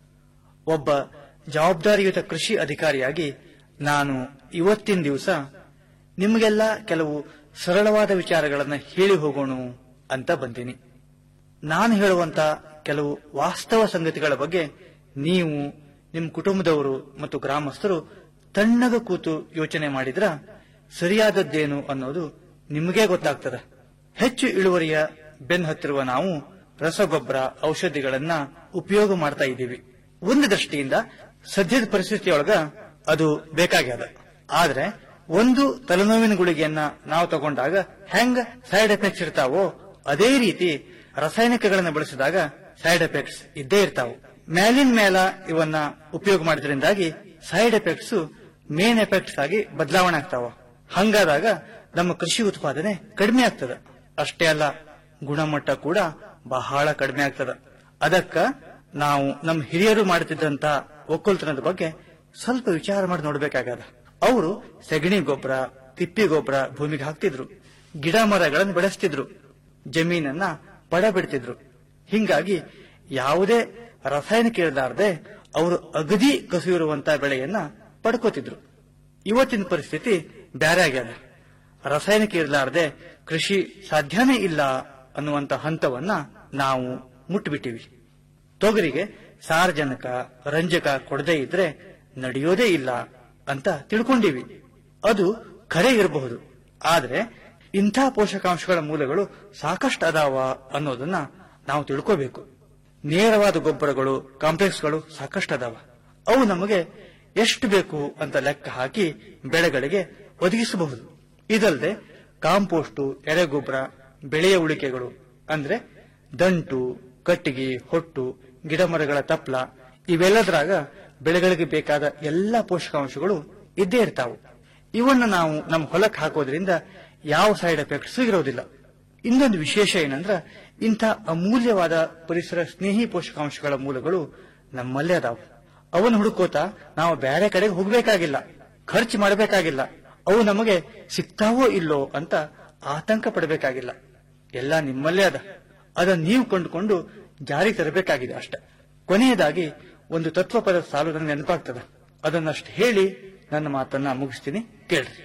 S21: ಒಬ್ಬ ಜವಾಬ್ದಾರಿಯುತ ಕೃಷಿ ಅಧಿಕಾರಿಯಾಗಿ ನಾನು ಇವತ್ತಿನ ದಿವಸ ನಿಮಗೆಲ್ಲ ಕೆಲವು ಸರಳವಾದ ವಿಚಾರಗಳನ್ನು ಹೇಳಿ ಹೋಗೋಣ ಅಂತ ಬಂದೀನಿ ನಾನು ಹೇಳುವಂತ ಕೆಲವು ವಾಸ್ತವ ಸಂಗತಿಗಳ ಬಗ್ಗೆ ನೀವು ನಿಮ್ಮ ಕುಟುಂಬದವರು ಮತ್ತು ಗ್ರಾಮಸ್ಥರು ತಣ್ಣಗ ಕೂತು ಯೋಚನೆ ಮಾಡಿದ್ರ ಸರಿಯಾದದ್ದೇನು ಅನ್ನೋದು ನಿಮಗೇ ಗೊತ್ತಾಗ್ತದೆ ಹೆಚ್ಚು ಇಳುವರಿಯ ಬೆನ್ ಹತ್ತಿರುವ ನಾವು ರಸಗೊಬ್ಬರ ಔಷಧಿಗಳನ್ನ ಉಪಯೋಗ ಮಾಡ್ತಾ ಇದ್ದೀವಿ ಒಂದು ದೃಷ್ಟಿಯಿಂದ ಸದ್ಯದ ಪರಿಸ್ಥಿತಿಯೊಳಗ ಅದು ಬೇಕಾಗ್ಯದ ಆದ್ರೆ ಒಂದು ತಲೆನೋವಿನ ಗುಳಿಗೆಯನ್ನ ನಾವು ತಗೊಂಡಾಗ ಹೆಂಗ ಸೈಡ್ ಎಫೆಕ್ಟ್ಸ್ ಇರ್ತಾವೋ ಅದೇ ರೀತಿ ರಾಸಾಯನಿಕಗಳನ್ನ ಬಳಸಿದಾಗ ಸೈಡ್ ಎಫೆಕ್ಟ್ಸ್ ಇದ್ದೇ ಇರ್ತಾವು ಮೇಲಿನ ಮೇಲ ಇವನ್ನ ಉಪಯೋಗ ಮಾಡಿದ್ರಿಂದಾಗಿ ಸೈಡ್ ಎಫೆಕ್ಟ್ಸ್ ಮೇನ್ ಎಫೆಕ್ಟ್ಸ್ ಆಗಿ ಬದಲಾವಣೆ ಆಗ್ತಾವ ಹಂಗಾದಾಗ ನಮ್ಮ ಕೃಷಿ ಉತ್ಪಾದನೆ ಕಡಿಮೆ ಆಗ್ತದ ಅಷ್ಟೇ ಅಲ್ಲ ಗುಣಮಟ್ಟ ಕೂಡ ಬಹಳ ಕಡಿಮೆ ಆಗ್ತದ ಅದಕ್ಕ ನಾವು ನಮ್ಮ ಹಿರಿಯರು ಮಾಡುತ್ತಿದ್ದಂತ ಒಕ್ಕಲ್ತನದ ಬಗ್ಗೆ ಸ್ವಲ್ಪ ವಿಚಾರ ಮಾಡಿ ನೋಡ್ಬೇಕಾಗ್ಯದ ಅವರು ಸಗಣಿ ಗೊಬ್ಬರ ತಿಪ್ಪಿ ಗೊಬ್ಬರ ಭೂಮಿಗೆ ಹಾಕ್ತಿದ್ರು ಗಿಡ ಮರಗಳನ್ನು ಬೆಳೆಸ್ತಿದ್ರು ಜಮೀನನ್ನ ಪಡ ಬಿಡ್ತಿದ್ರು ಹಿಂಗಾಗಿ ಯಾವುದೇ ರಾಸಾಯನಿಕ ಇರಲಾರದೆ ಅವರು ಅಗದಿ ಕಸು ಇರುವಂತ ಬೆಳೆಯನ್ನ ಪಡ್ಕೋತಿದ್ರು ಇವತ್ತಿನ ಪರಿಸ್ಥಿತಿ ಬ್ಯಾರೆ ಆಗ್ಯದ ರಾಸಾಯನಿಕ ಇರಲಾರದೆ ಕೃಷಿ ಸಾಧ್ಯನೇ ಇಲ್ಲ ಅನ್ನುವಂತ ಹಂತವನ್ನ ನಾವು ಮುಟ್ಬಿಟ್ಟಿವಿ ತೊಗರಿಗೆ ಸಾರಜನಕ ರಂಜಕ ಕೊಡದೇ ಇದ್ರೆ ನಡೆಯೋದೇ ಇಲ್ಲ ಅಂತ ತಿಳ್ಕೊಂಡಿವಿ ಅದು ಖರೆ ಇರಬಹುದು ಆದ್ರೆ ಇಂಥ ಪೋಷಕಾಂಶಗಳ ಮೂಲಗಳು ಸಾಕಷ್ಟು ಅದಾವ ಅನ್ನೋದನ್ನ ನಾವು ತಿಳ್ಕೋಬೇಕು ನೇರವಾದ ಗೊಬ್ಬರಗಳು ಕಾಂಪ್ಲೆಕ್ಸ್ಗಳು ಸಾಕಷ್ಟು ಅದಾವ ಅವು ನಮಗೆ ಎಷ್ಟು ಬೇಕು ಅಂತ ಲೆಕ್ಕ ಹಾಕಿ ಬೆಳೆಗಳಿಗೆ ಒದಗಿಸಬಹುದು ಇದಲ್ಲದೆ ಕಾಂಪೋಸ್ಟು ಎರೆಗೊಬ್ಬರ ಬೆಳೆಯ ಉಳಿಕೆಗಳು ಅಂದ್ರೆ ದಂಟು ಕಟ್ಟಿಗೆ ಹೊಟ್ಟು ಗಿಡಮರಗಳ ತಪ್ಲ ಇವೆಲ್ಲದರಾಗ ಬೆಳೆಗಳಿಗೆ ಬೇಕಾದ ಎಲ್ಲ ಪೋಷಕಾಂಶಗಳು ಇದ್ದೇ ಇರ್ತಾವು ಇವನ್ನ ನಾವು ನಮ್ಮ ಹೊಲಕ್ಕೆ ಹಾಕೋದ್ರಿಂದ ಯಾವ ಸೈಡ್ ಎಫೆಕ್ಟ್ಸ್ ಇರೋದಿಲ್ಲ ಇನ್ನೊಂದು ವಿಶೇಷ ಏನಂದ್ರ ಇಂಥ ಅಮೂಲ್ಯವಾದ ಪರಿಸರ ಸ್ನೇಹಿ ಪೋಷಕಾಂಶಗಳ ಮೂಲಗಳು ನಮ್ಮಲ್ಲೇ ಅದಾವು ಅವನ್ನ ಹುಡುಕೋತ ನಾವು ಬೇರೆ ಕಡೆಗೆ ಹೋಗ್ಬೇಕಾಗಿಲ್ಲ ಖರ್ಚು ಮಾಡಬೇಕಾಗಿಲ್ಲ ಅವು ನಮಗೆ ಸಿಗ್ತಾವೋ ಇಲ್ಲೋ ಅಂತ ಆತಂಕ ಪಡಬೇಕಾಗಿಲ್ಲ ಎಲ್ಲ ನಿಮ್ಮಲ್ಲೇ ಅದ ಅದನ್ನ ನೀವು ಕೊಂಡುಕೊಂಡು ಜಾರಿ ತರಬೇಕಾಗಿದೆ ಅಷ್ಟೆ ಕೊನೆಯದಾಗಿ ಒಂದು ತತ್ವಪದ ಸಾಲು ನನಗೆ ನೆನಪಾಗ್ತದೆ ಅದನ್ನಷ್ಟು ಹೇಳಿ ನನ್ನ ಮಾತನ್ನ ಮುಗಿಸ್ತೀನಿ ಕೇಳ್ರಿ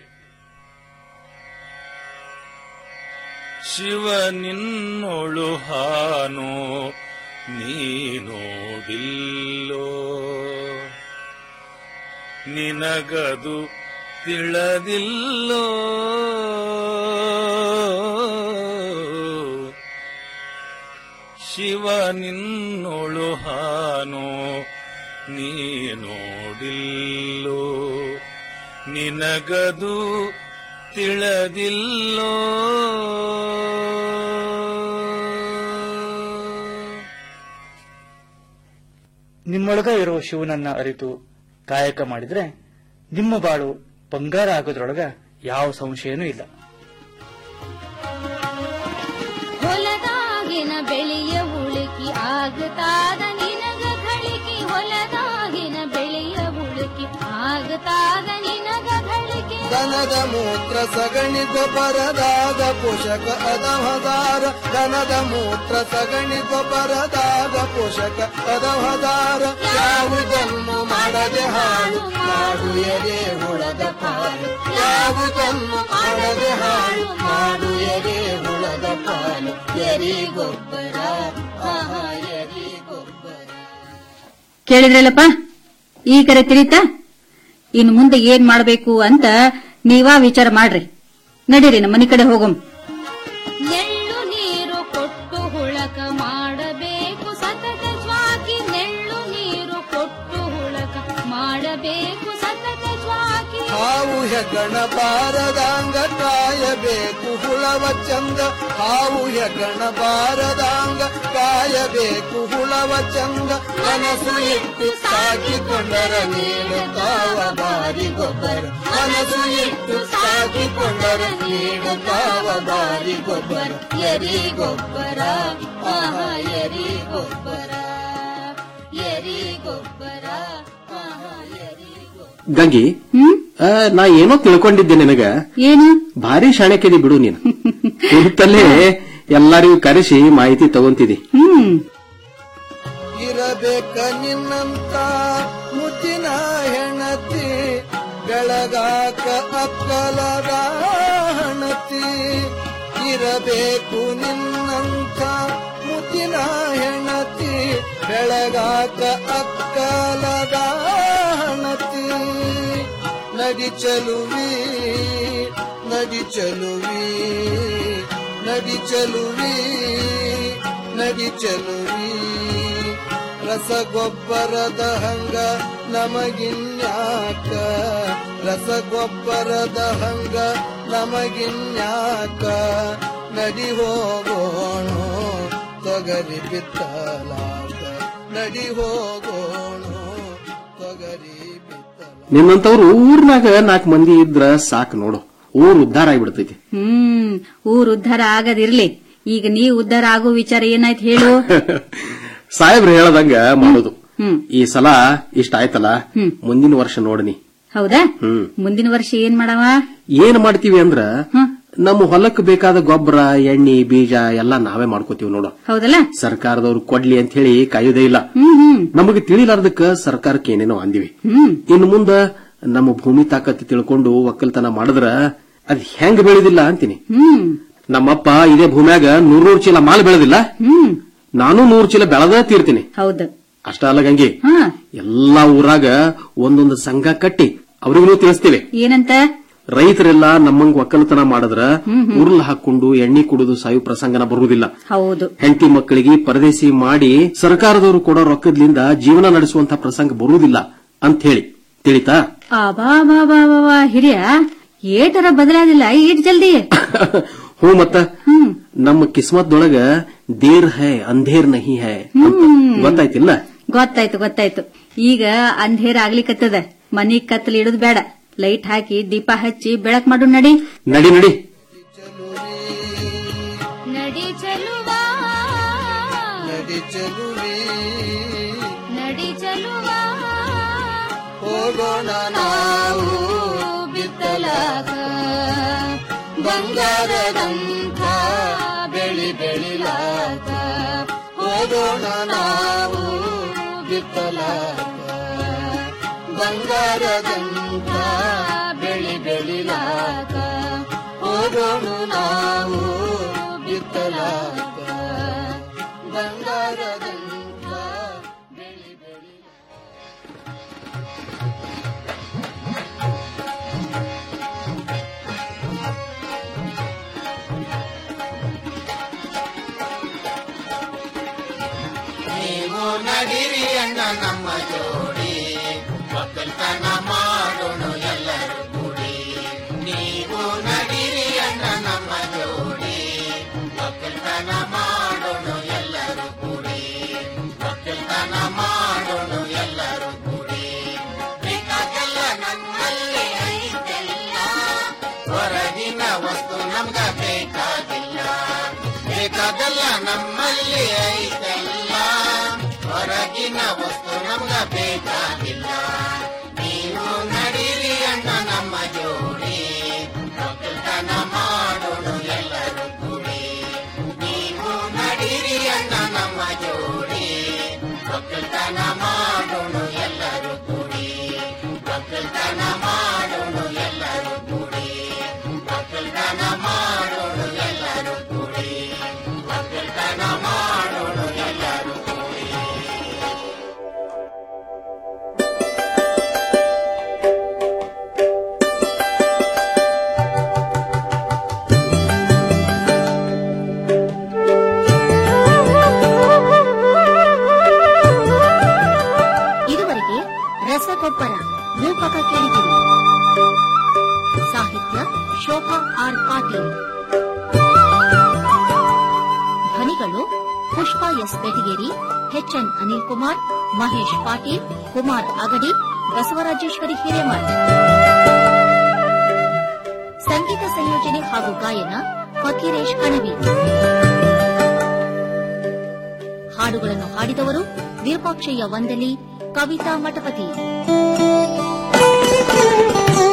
S15: ಶಿವ ನಿನ್ನೊಳು ಹಾನು ನೀನೋಡಿಲ್ಲೋ ನಿನಗದು ತಿಳದಿಲ್ಲೋ ಶಿವ ನಿನ್ನೊಳು ಹಾನು ನೀನೋಡಿಲ್ಲೋ ನಿನಗದು ತಿಳದಿಲ್ಲೋ
S21: ನಿಮ್ಮೊಳಗ ಇರುವ ಶಿವನನ್ನ ಅರಿತು ಕಾಯಕ ಮಾಡಿದ್ರೆ ನಿಮ್ಮ ಬಾಳು ಬಂಗಾರ ಆಗೋದ್ರೊಳಗ ಯಾವ ಸಂಶಯನೂ ಇಲ್ಲ
S14: ಹೊಲದಾಗಿನ ಬೆಳೆಯ ಉಳುಕಿ ಆಗತಾದ ನಿನಗ ಗಳಿಕೆ ಹೊಲದಾಗಿನ ಬೆಳೆಯ ಉಳುಕಿ ಆಗತಾದ ನಿನಗ ಗಳಿಕೆ
S6: ದನದ ಮೂತ್ರ ಸಗಣಿ ಗೊಬ್ಬರದಾಗ ಪೋಷಕ ಅದಹದಾರ ದನದ ಮೂತ್ರ ಸಗಣಿ ಗೊಬ್ಬರದಾಗ ಪೋಷಕ ಅದಹದಾರ ಯಾವುದನ್ನು ಮಾಡದೆ ಹಾಳು ಮಾಡು ಎದೆ ಹುಳದ ಪಾಲು ಯಾವುದನ್ನು ಮಾಡದೆ ಹಾಳು ಮಾಡು ಎದೆ ಹುಳದ ಪಾಲು
S14: ಎರಿ ಗೊಬ್ಬರ ಆಹಾ ಎರಿ ಗೊಬ್ಬರ
S17: ಕೇಳಿದ್ರಲ್ಲಪ್ಪ ಈ ಕರೆ ತಿಳಿತಾ ಇನ್ನು ಮುಂದೆ ಏನ್ ಮಾಡ್ಬೇಕು ಅಂತ ನೀವಾ ವಿಚಾರ ಮಾಡ್ರಿ ನಡೀರಿ ನಮ್ಮ ಮನೆ ಕಡೆ ಹೋಗೋಮ್
S14: ನೆಳ್ಳು ನೀರು ಕೊಟ್ಟು ಹುಳಕ ಮಾಡಬೇಕು ಸತತ ಜ್ವಾಕಿ ನೆಳ್ಳು ನೀರು ಕೊಟ್ಟು ಹುಳಕ ಮಾಡಬೇಕು ಸತತ ಜ್ವಾಕಿ
S6: ಹಾವು ಹೆಗ್ಗಣ ಬಾರದಾಂಗ ಕಾಯಬೇಕು ಹುಳವ ಚಂದ ಹಾವು ಹೆಗ್ಗಣ ಬಾರದಾಂಗ ಕಾಯಬೇಕು ಹುಳವ ಚಂದ ಮನಸ್ಸು ಇಟ್ಟು ಸಾಕಿಕೊಂಡರ ನೀಡುತ್ತಾವ ಬಾರಿ ಗೊಬ್ಬರ ಮನಸ್ಸು ಇಟ್ಟು ಸಾಕಿಕೊಂಡರ ನೀಡುತ್ತಾವ ಬಾರಿ ಗೊಬ್ಬರ
S14: ಎರಿ ಗೊಬ್ಬರ ಆಹಾ ಎರಿ ಗೊಬ್ಬರ ಎರಿ ಗೊಬ್ಬರ ಆಹಾ ಎರಿ ಗೊಬ್ಬರ
S16: ಗಂಗಿ ಆ, ನಾ ಏನೋ ತಿಳ್ಕೊಂಡಿದ್ದೆ ನಿನಗ
S17: ಏನು
S16: ಭಾರಿ ಶಾಣಕ್ಯದಿ ಬಿಡು ನೀನು ಕುಂತಲ್ಲೇ ಎಲ್ಲರಿಗೂ ಕರೆಸಿ ಮಾಹಿತಿ ತಗೊಂತಿದಿ
S17: ಹ್ಮ್
S2: ಇರಬೇಕ ನಿನ್ನಂತ ಮುತ್ತಿನ ಹೆಣತಿ ಬೆಳಗಾಕ ಅಕ್ಕಲದ ಹಣತಿ ಇರಬೇಕು ನಿನ್ನಂತ ಮುತ್ತಿನ ಹೆಣತಿ ಬೆಳಗಾಕ ಅಕ್ಕಲದ ಹಣತಿ ನಡಿ ಚಲುವಿ ನಡಿ ಚಲುವಿ ನಡಿ ಚಲುವಿ ನಡಿ ಚಲುವಿ ರಸಗೊಬ್ಬರದ ಹಂಗ ನಮಗಿನ್ಯಾಕ ರಸಗೊಬ್ಬರದ ಹಂಗ ನಮಗಿನ್ಯಾಕ ನಡಿ ಹೋಗೋಣ ತೊಗರಿ ಬಿತ್ತಲಾಕ ನಡಿ ಹೋಗೋಣ ತೊಗರಿ
S16: ನಿನ್ನಂತವ್ರು ಊರ್ನಾಗ ನಾಲ್ಕು ಮಂದಿ ಇದ್ರ ಸಾಕು ನೋಡು ಊರ್ ಉದ್ಧಾರ ಆಗಿಬಿಡ್ತೈತಿ
S17: ಹ್ಮ್ ಊರ್ ಉದ್ಧಾರ ಆಗದಿರ್ಲಿ ಈಗ ನೀ ಉದ್ಧಾರ ಆಗೋ ವಿಚಾರ ಏನಾಯ್ತು ಹೇಳು
S16: ಸಾಹೇಬ್ರು ಹೇಳದಂಗ ಮಾಡೋದು
S17: ಹ್ಮ್
S16: ಈ ಸಲ ಇಷ್ಟ ಆಯ್ತಲ್ಲ
S17: ಹ್ಮ್.
S16: ಮುಂದಿನ ವರ್ಷ ನೋಡನಿ
S17: ಹೌದಾ
S16: ಹ್ಮ್
S17: ಮುಂದಿನ ವರ್ಷ ಏನ್ ಮಾಡವ
S16: ಏನ್ ಮಾಡ್ತೀವಿ ಅಂದ್ರ ನಮ್ಮ ಹೊಲಕ್ಕೆ ಬೇಕಾದ ಗೊಬ್ಬರ ಎಣ್ಣೆ ಬೀಜ ಎಲ್ಲಾ ನಾವೇ ಮಾಡ್ಕೋತೀವಿ ನೋಡು
S17: ಹೌದಲ್ಲ
S16: ಸರ್ಕಾರದವ್ರು ಕೊಡ್ಲಿ ಅಂತ ಹೇಳಿ ಕಾಯೋದೇ ಇಲ್ಲ
S17: ಹ್ಮ್ ಹ್ಮ್
S16: ನಮಗೆ ತಿಳಿಲಾರ್ದಕ್ಕ ಸರ್ಕಾರಕ್ಕೆ ಏನೇನೋ ಅಂದಿವಿ
S17: ಹ್ಮ್
S16: ಇನ್ನು ಮುಂದ ನಮ್ಮ ಭೂಮಿ ತಾಕತ್ತು ತಿಳ್ಕೊಂಡು ಒಕ್ಕಲ್ತನ ಮಾಡಿದ್ರ ಅದ್ ಹೆಂಗ್ ಬೆಳೆದಿಲ್ಲ ಅಂತೀನಿ
S17: ಹ್ಮ್
S16: ನಮ್ಮಪ್ಪ ಇದೇ ಭೂಮ್ಯಾಗ ನೂರ್ ನೂರ್ ಚೀಲ ಮಾಲ್ ಬೆಳೆದಿಲ್ಲ
S17: ಹ್ಮ್
S16: ನಾನು ನೂರ್ ಚೀಲ ಬೆಳೆದ ತೀರ್ತೀನಿ
S17: ಹೌದು
S16: ಅಷ್ಟ ಅಲ್ಲ ಗಂಗಿ
S17: ಹಾ
S16: ಎಲ್ಲಾ ಊರಾಗ ಒಂದೊಂದು ಸಂಘ ಕಟ್ಟಿ ಅವ್ರಿಗೂ ತಿಳಿಸ್ತೇವೆ
S17: ಏನಂತ
S16: ರೈತರೆಲ್ಲ ನಮ್ಮಂಗ್ ಒಕ್ಕಲತನ ಮಾಡಿದ್ರ ಉರುಳು ಹಾಕೊಂಡು ಎಣ್ಣೆ ಕುಡಿದು ಸಾಯು ಪ್ರಸಂಗನ ಬರುವುದಿಲ್ಲ
S17: ಹೌದು
S16: ಹೆಂಡತಿ ಮಕ್ಕಳಿಗೆ ಪರದೇಸಿ ಮಾಡಿ ಸರ್ಕಾರದವರು ಕೊಡೋ ರೊಕ್ಕದ್ಲಿಂದ ಜೀವನ ನಡೆಸುವಂತ ಪ್ರಸಂಗ ಬರುವುದಿಲ್ಲ ಅಂತ ಹೇಳಿ ತಿಳಿತಾ
S17: ಬಾ ಬಾ ಬಾ ಬಾ ಬಾ ಹಿರಿಯ ಏಟರ ಬದಲಾದಿಲ್ಲ ಈಟ್ ಜಲ್ದಿ
S16: ಹ್ಞೂ ಮತ್ತ ನಮ್ಮ ಕಿಸ್ಮತ್ದೊಳಗ ದೇರ್ ಹೈ ಅಂಧೇರ್ ನಹಿ ಹೈ ಅಂತ ಗೊತ್ತಾಯ್ತಿಲ್ಲ
S17: ಗೊತ್ತಾಯ್ತು ಗೊತ್ತಾಯ್ತು ಈಗ ಅಂಧೇರ ಆಗ್ಲಿಕತ್ತದ ಮನಿ ಕತ್ತಲು ಇಡುದ್ ಬೇಡ ಲೈಟ್ ಹಾಕಿ ದೀಪ ಹಚ್ಚಿ ಬೆಳಕ್ ಮಾಡು ನಡಿ
S16: ನಡಿ ನಡಿ
S14: ನಡಿ ಚಲುವಾ
S2: ನಡಿ ಚಲುವಿ
S14: ನಡಿ ಚಲುವಾ
S2: ಹೋಗೋಣ ನಾವು ಬಿತ್ತಲಾಗ ಬಂಗಾರದಂಥ ಬೆಳಿ ಬೆಳಿಲಾಗ ಹೋಗೋಣ ನಾವು ಬಿತ್ತಲಾಗ ಬಂಗಾರದಂಥ ಬೆಳಿ ಬೆಳಿಲಾಗ ಹೋಗೋಣ ನಾವು ಬಿತ್ತಲಾಗ ಬಂಗಾರದಂಥ ಬೆಳಿ ನೀವು ನಡಿರಿ ಅಣ್ಣ ನಮ್ಮ ಜೋಡಿ ಒಕ್ಕಲ್ತನ ಮಾಡೋಣ ಎಲ್ಲರೂ ಕೂಡಿ ನೀವು ನಡಿರಿ ಅಣ್ಣ ನಮ್ಮ ಜೋಡಿ ಒಕ್ಕಲ್ತನ ಮಾಡೋಣ ಎಲ್ಲರೂ ಕೂಡಿ ಒಕ್ಕಲ್ತನ ಮಾಡೋಣ ಎಲ್ಲರೂ ಕೂಡಿ ಬೇಕಾಗಲ್ಲ ನಮ್ಮಲ್ಲಿ ಐತೆಲ್ಲ ಹೊರಗಿನ ವಸ್ತು ನಮ್ಗ ಬೇಕಾಗಿಲ್ಲ ಬೇಕಾಗಲ್ಲ ನಮ್ಮಲ್ಲಿ ಐತೆಲ್ಲ ಹೊರಗಿನ ವಸ್ತು ನಮ್ಗ ಬೇಕಾಗಿಲ್ಲ ನೀವು ನಡೀರಿ ಅಣ್ಣ ನಮ್ಮ ಜೋಡಿ ಒಕ್ಕಲ್ತನ ಮಾಡೋಣ ಎಲ್ಲರೂ ಕೂಡಿ ನೀವು ನಡೀರಿ ಅಣ್ಣ ನಮ್ಮ ಜೋಡಿ ಒಕ್ಕಲ್ತನ ಮಾಡೋಣ ಎಲ್ಲರೂ ಕೂಡಿ ಒಕ್ಕಲ್ತನ ಮಾಡೋಣ ಎಲ್ಲರೂ ಕೂಡಿ ಒಕ್ಕಲ್ತನ ಮಾಡೋಣ ಎಲ್ಲರೂ ಕೂಡಿ ಒಕ್ಕಲ್ತನ ಮಾಡೋಣ ಎಲ್ಲರೂ ಕೂಡಿ
S5: ಇದುವರೆಗೆ ರಸಗೊಬ್ಬರ ರೂಪಕ ಕೇಳಿದಿರಿ ಸಾಹಿತ್ಯ ಶೋಭಾ ಆರ್ ಪಾಟೀಲ್ ಧ್ವನಿಗಳು ಪುಷ್ಪಾ ಎಸ್ ಬೆಟಗೇರಿ ಎಚ್ಎನ್ ಅನಿಲ್ ಕುಮಾರ್ ಮಹೇಶ್ ಪಾಟೀಲ್ ಕುಮಾರ್ ಅಗಡಿ ಬಸವರಾಜೇಶ್ವರಿ ಹಿರೇಮಠ್ ಸಂಗೀತ ಸಂಯೋಜನೆ ಹಾಗೂ ಗಾಯನ ಫಕೀರೇಶ್ ಕಣವಿ ಹಾಡುಗಳನ್ನು ಹಾಡಿದವರು ವಿರೂಪಾಕ್ಷಯ್ಯ ವಂದಲಿ ಕವಿತಾ ಮಠಪತಿ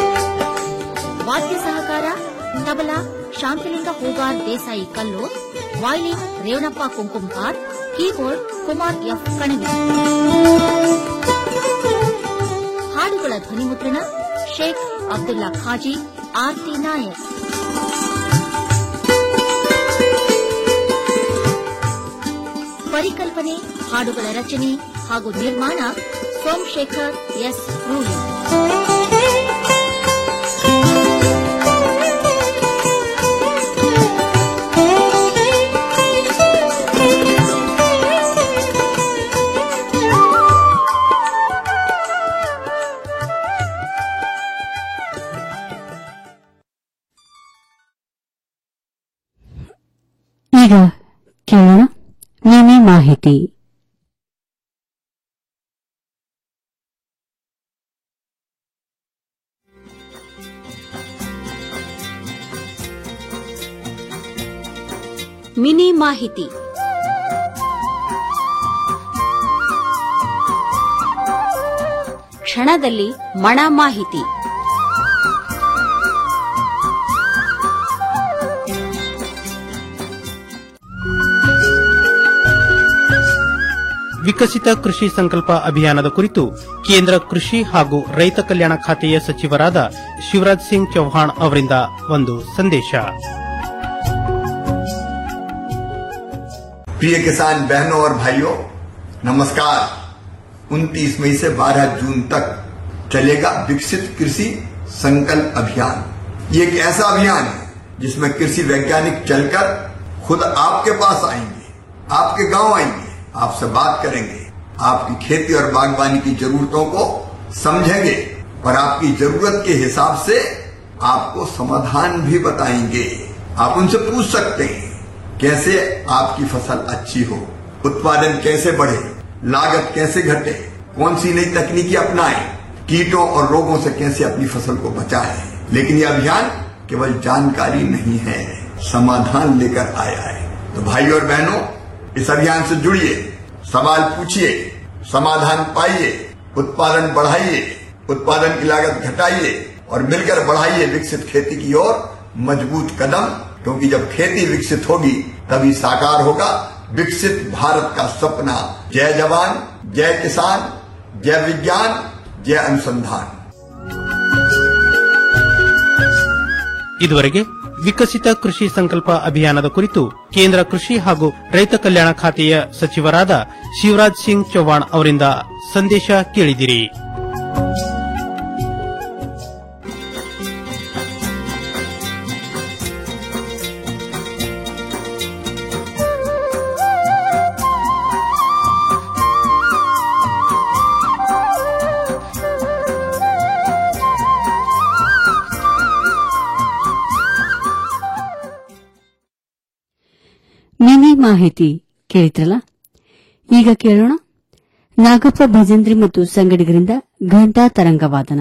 S5: ವಾದ್ಯ ಸಹಕಾರ ತಬಲಾ ಶಾಂತಲಿಂಗ ಹೂಗಾರ್ ದೇಸಾಯಿ ಕಲ್ಲು violin Revanappa Kumkumkar keyboard Kumar F Kanavi ಹಾಡುಗಳ ಧ್ವನಿಮುದ್ರಣ ಶೇಖ್ ಅಬ್ದುಲ್ಲಾ ಖಾಜಿ ಆರ್ತಿ ನಾಯಕ್ ಪರಿಕಲ್ಪನೆ ಹಾಡುಗಳ ರಚನೆ ಹಾಗೂ ನಿರ್ಮಾಣ ಸೋಮಶೇಖರ್ ಎಸ್ ರೂಲಿ
S3: ಈಗ ಕೇಳೋಣ ಮಿನಿ ಮಾಹಿತಿ
S5: ಮಿನಿ ಮಾಹಿತಿ ಕ್ಷಣದಲ್ಲಿ ಮಣ ಮಾಹಿತಿ
S1: ವಿಕಸಿತ ಕೃಷಿ ಸಂಕಲ್ಪ ಅಭಿಯಾನದ ಕುರಿತು ಕೇಂದ್ರ ಕೃಷಿ ಹಾಗೂ ರೈತ ಕಲ್ಯಾಣ ಖಾತೆಯ ಸಚಿವರಾದ ಶಿವರಾಜ್ ಸಿಂಗ್ ಚೌಹಾಣ್ ಅವರಿಂದ ಒಂದು ಸಂದೇಶ
S22: प्रिय किसान बहनों और भाइयों नमस्कार 29 मई से 12 जून तक चलेगा विकसित कृषि संकल्प अभियान ये एक ऐसा अभियान है जिसमें कृषि वैज्ञानिक चलकर खुद आपके पास आएंगे आपके गांव आएंगे आपसे बात करेंगे आपकी खेती और बागवानी की जरूरतों को समझेंगे और आपकी जरूरत के हिसाब से आपको समाधान भी बताएंगे आप उनसे पूछ सकते हैं कैसे आपकी फसल अच्छी हो उत्पादन कैसे बढ़े लागत कैसे घटे कौन सी नई तकनीकी अपनाएं कीटों और रोगों से कैसे अपनी फसल को बचाएं लेकिन यह अभियान केवल जानकारी नहीं है समाधान लेकर आया है तो भाई और बहनों इस अभियान से जुड़िए सवाल पूछिए समाधान पाइए उत्पादन बढ़ाइए उत्पादन की लागत घटाइए और मिलकर बढ़ाइए विकसित खेती की ओर मजबूत कदम क्योंकि जब खेती विकसित होगी तभी साकार होगा विकसित भारत का सपना जय जवान जय किसान जय विज्ञान जय अनुसंधान
S1: ಇದುವರೆಗೆ ವಿಕಸಿತ ಕೃಷಿ ಸಂಕಲ್ಪ ಅಭಿಯಾನದ ಕುರಿತು ಕೇಂದ್ರ ಕೃಷಿ ಹಾಗೂ ರೈತ ಕಲ್ಯಾಣ ಖಾತೆಯ ಸಚಿವರಾದ ಶಿವರಾಜ್ ಸಿಂಗ್ ಚೌಹಾಣ್ ಅವರಿಂದ ಸಂದೇಶ ಕೇಳಿದಿರಿ
S3: ಮಿನಿ ಮಾಹಿತಿ ಕೇಳಿದ್ರಲ್ಲ ಈಗ ಕೇಳೋಣ ನಾಗಪ್ಪ ಭಜಂತ್ರಿ ಮತ್ತು ಸಂಗಡಿಗರಿಂದ ಘಂಟಾ ತರಂಗವಾದನ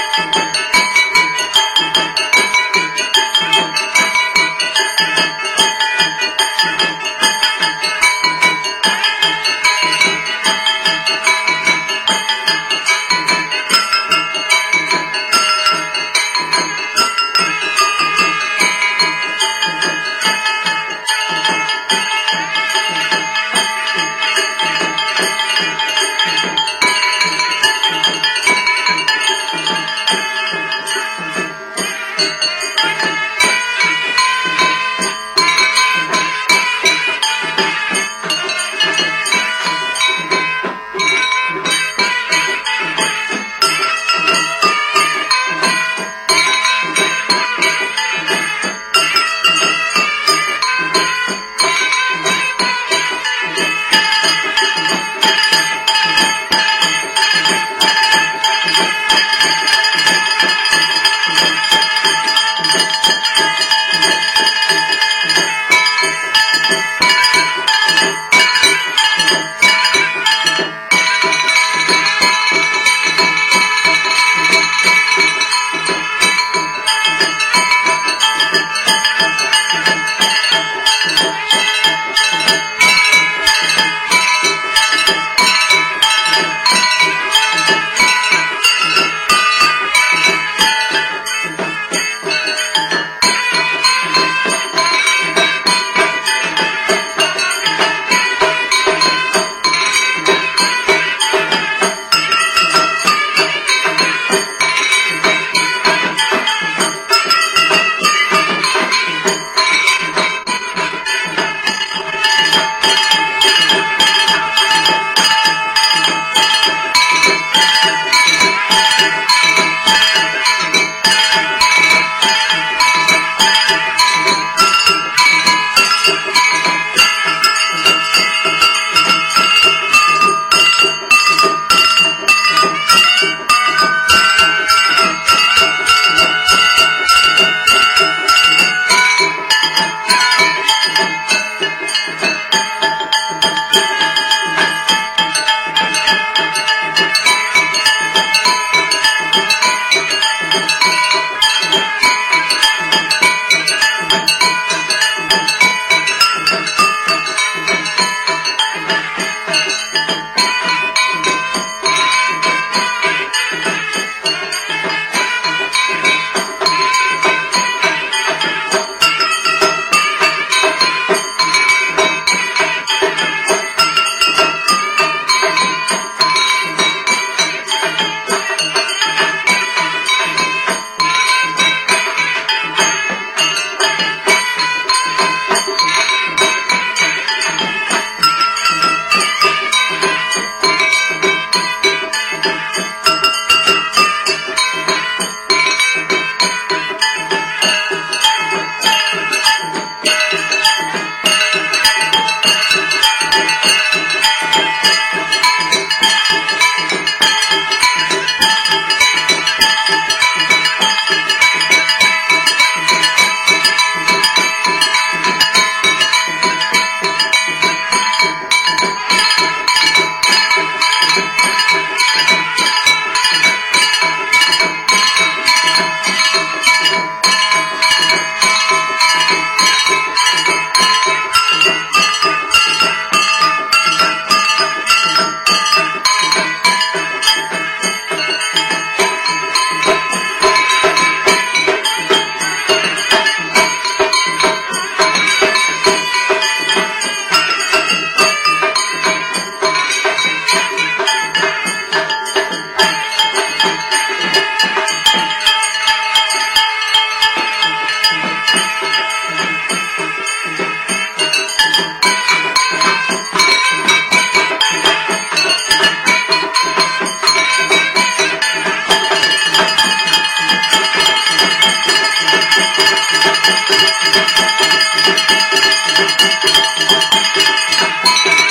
S2: Thank you.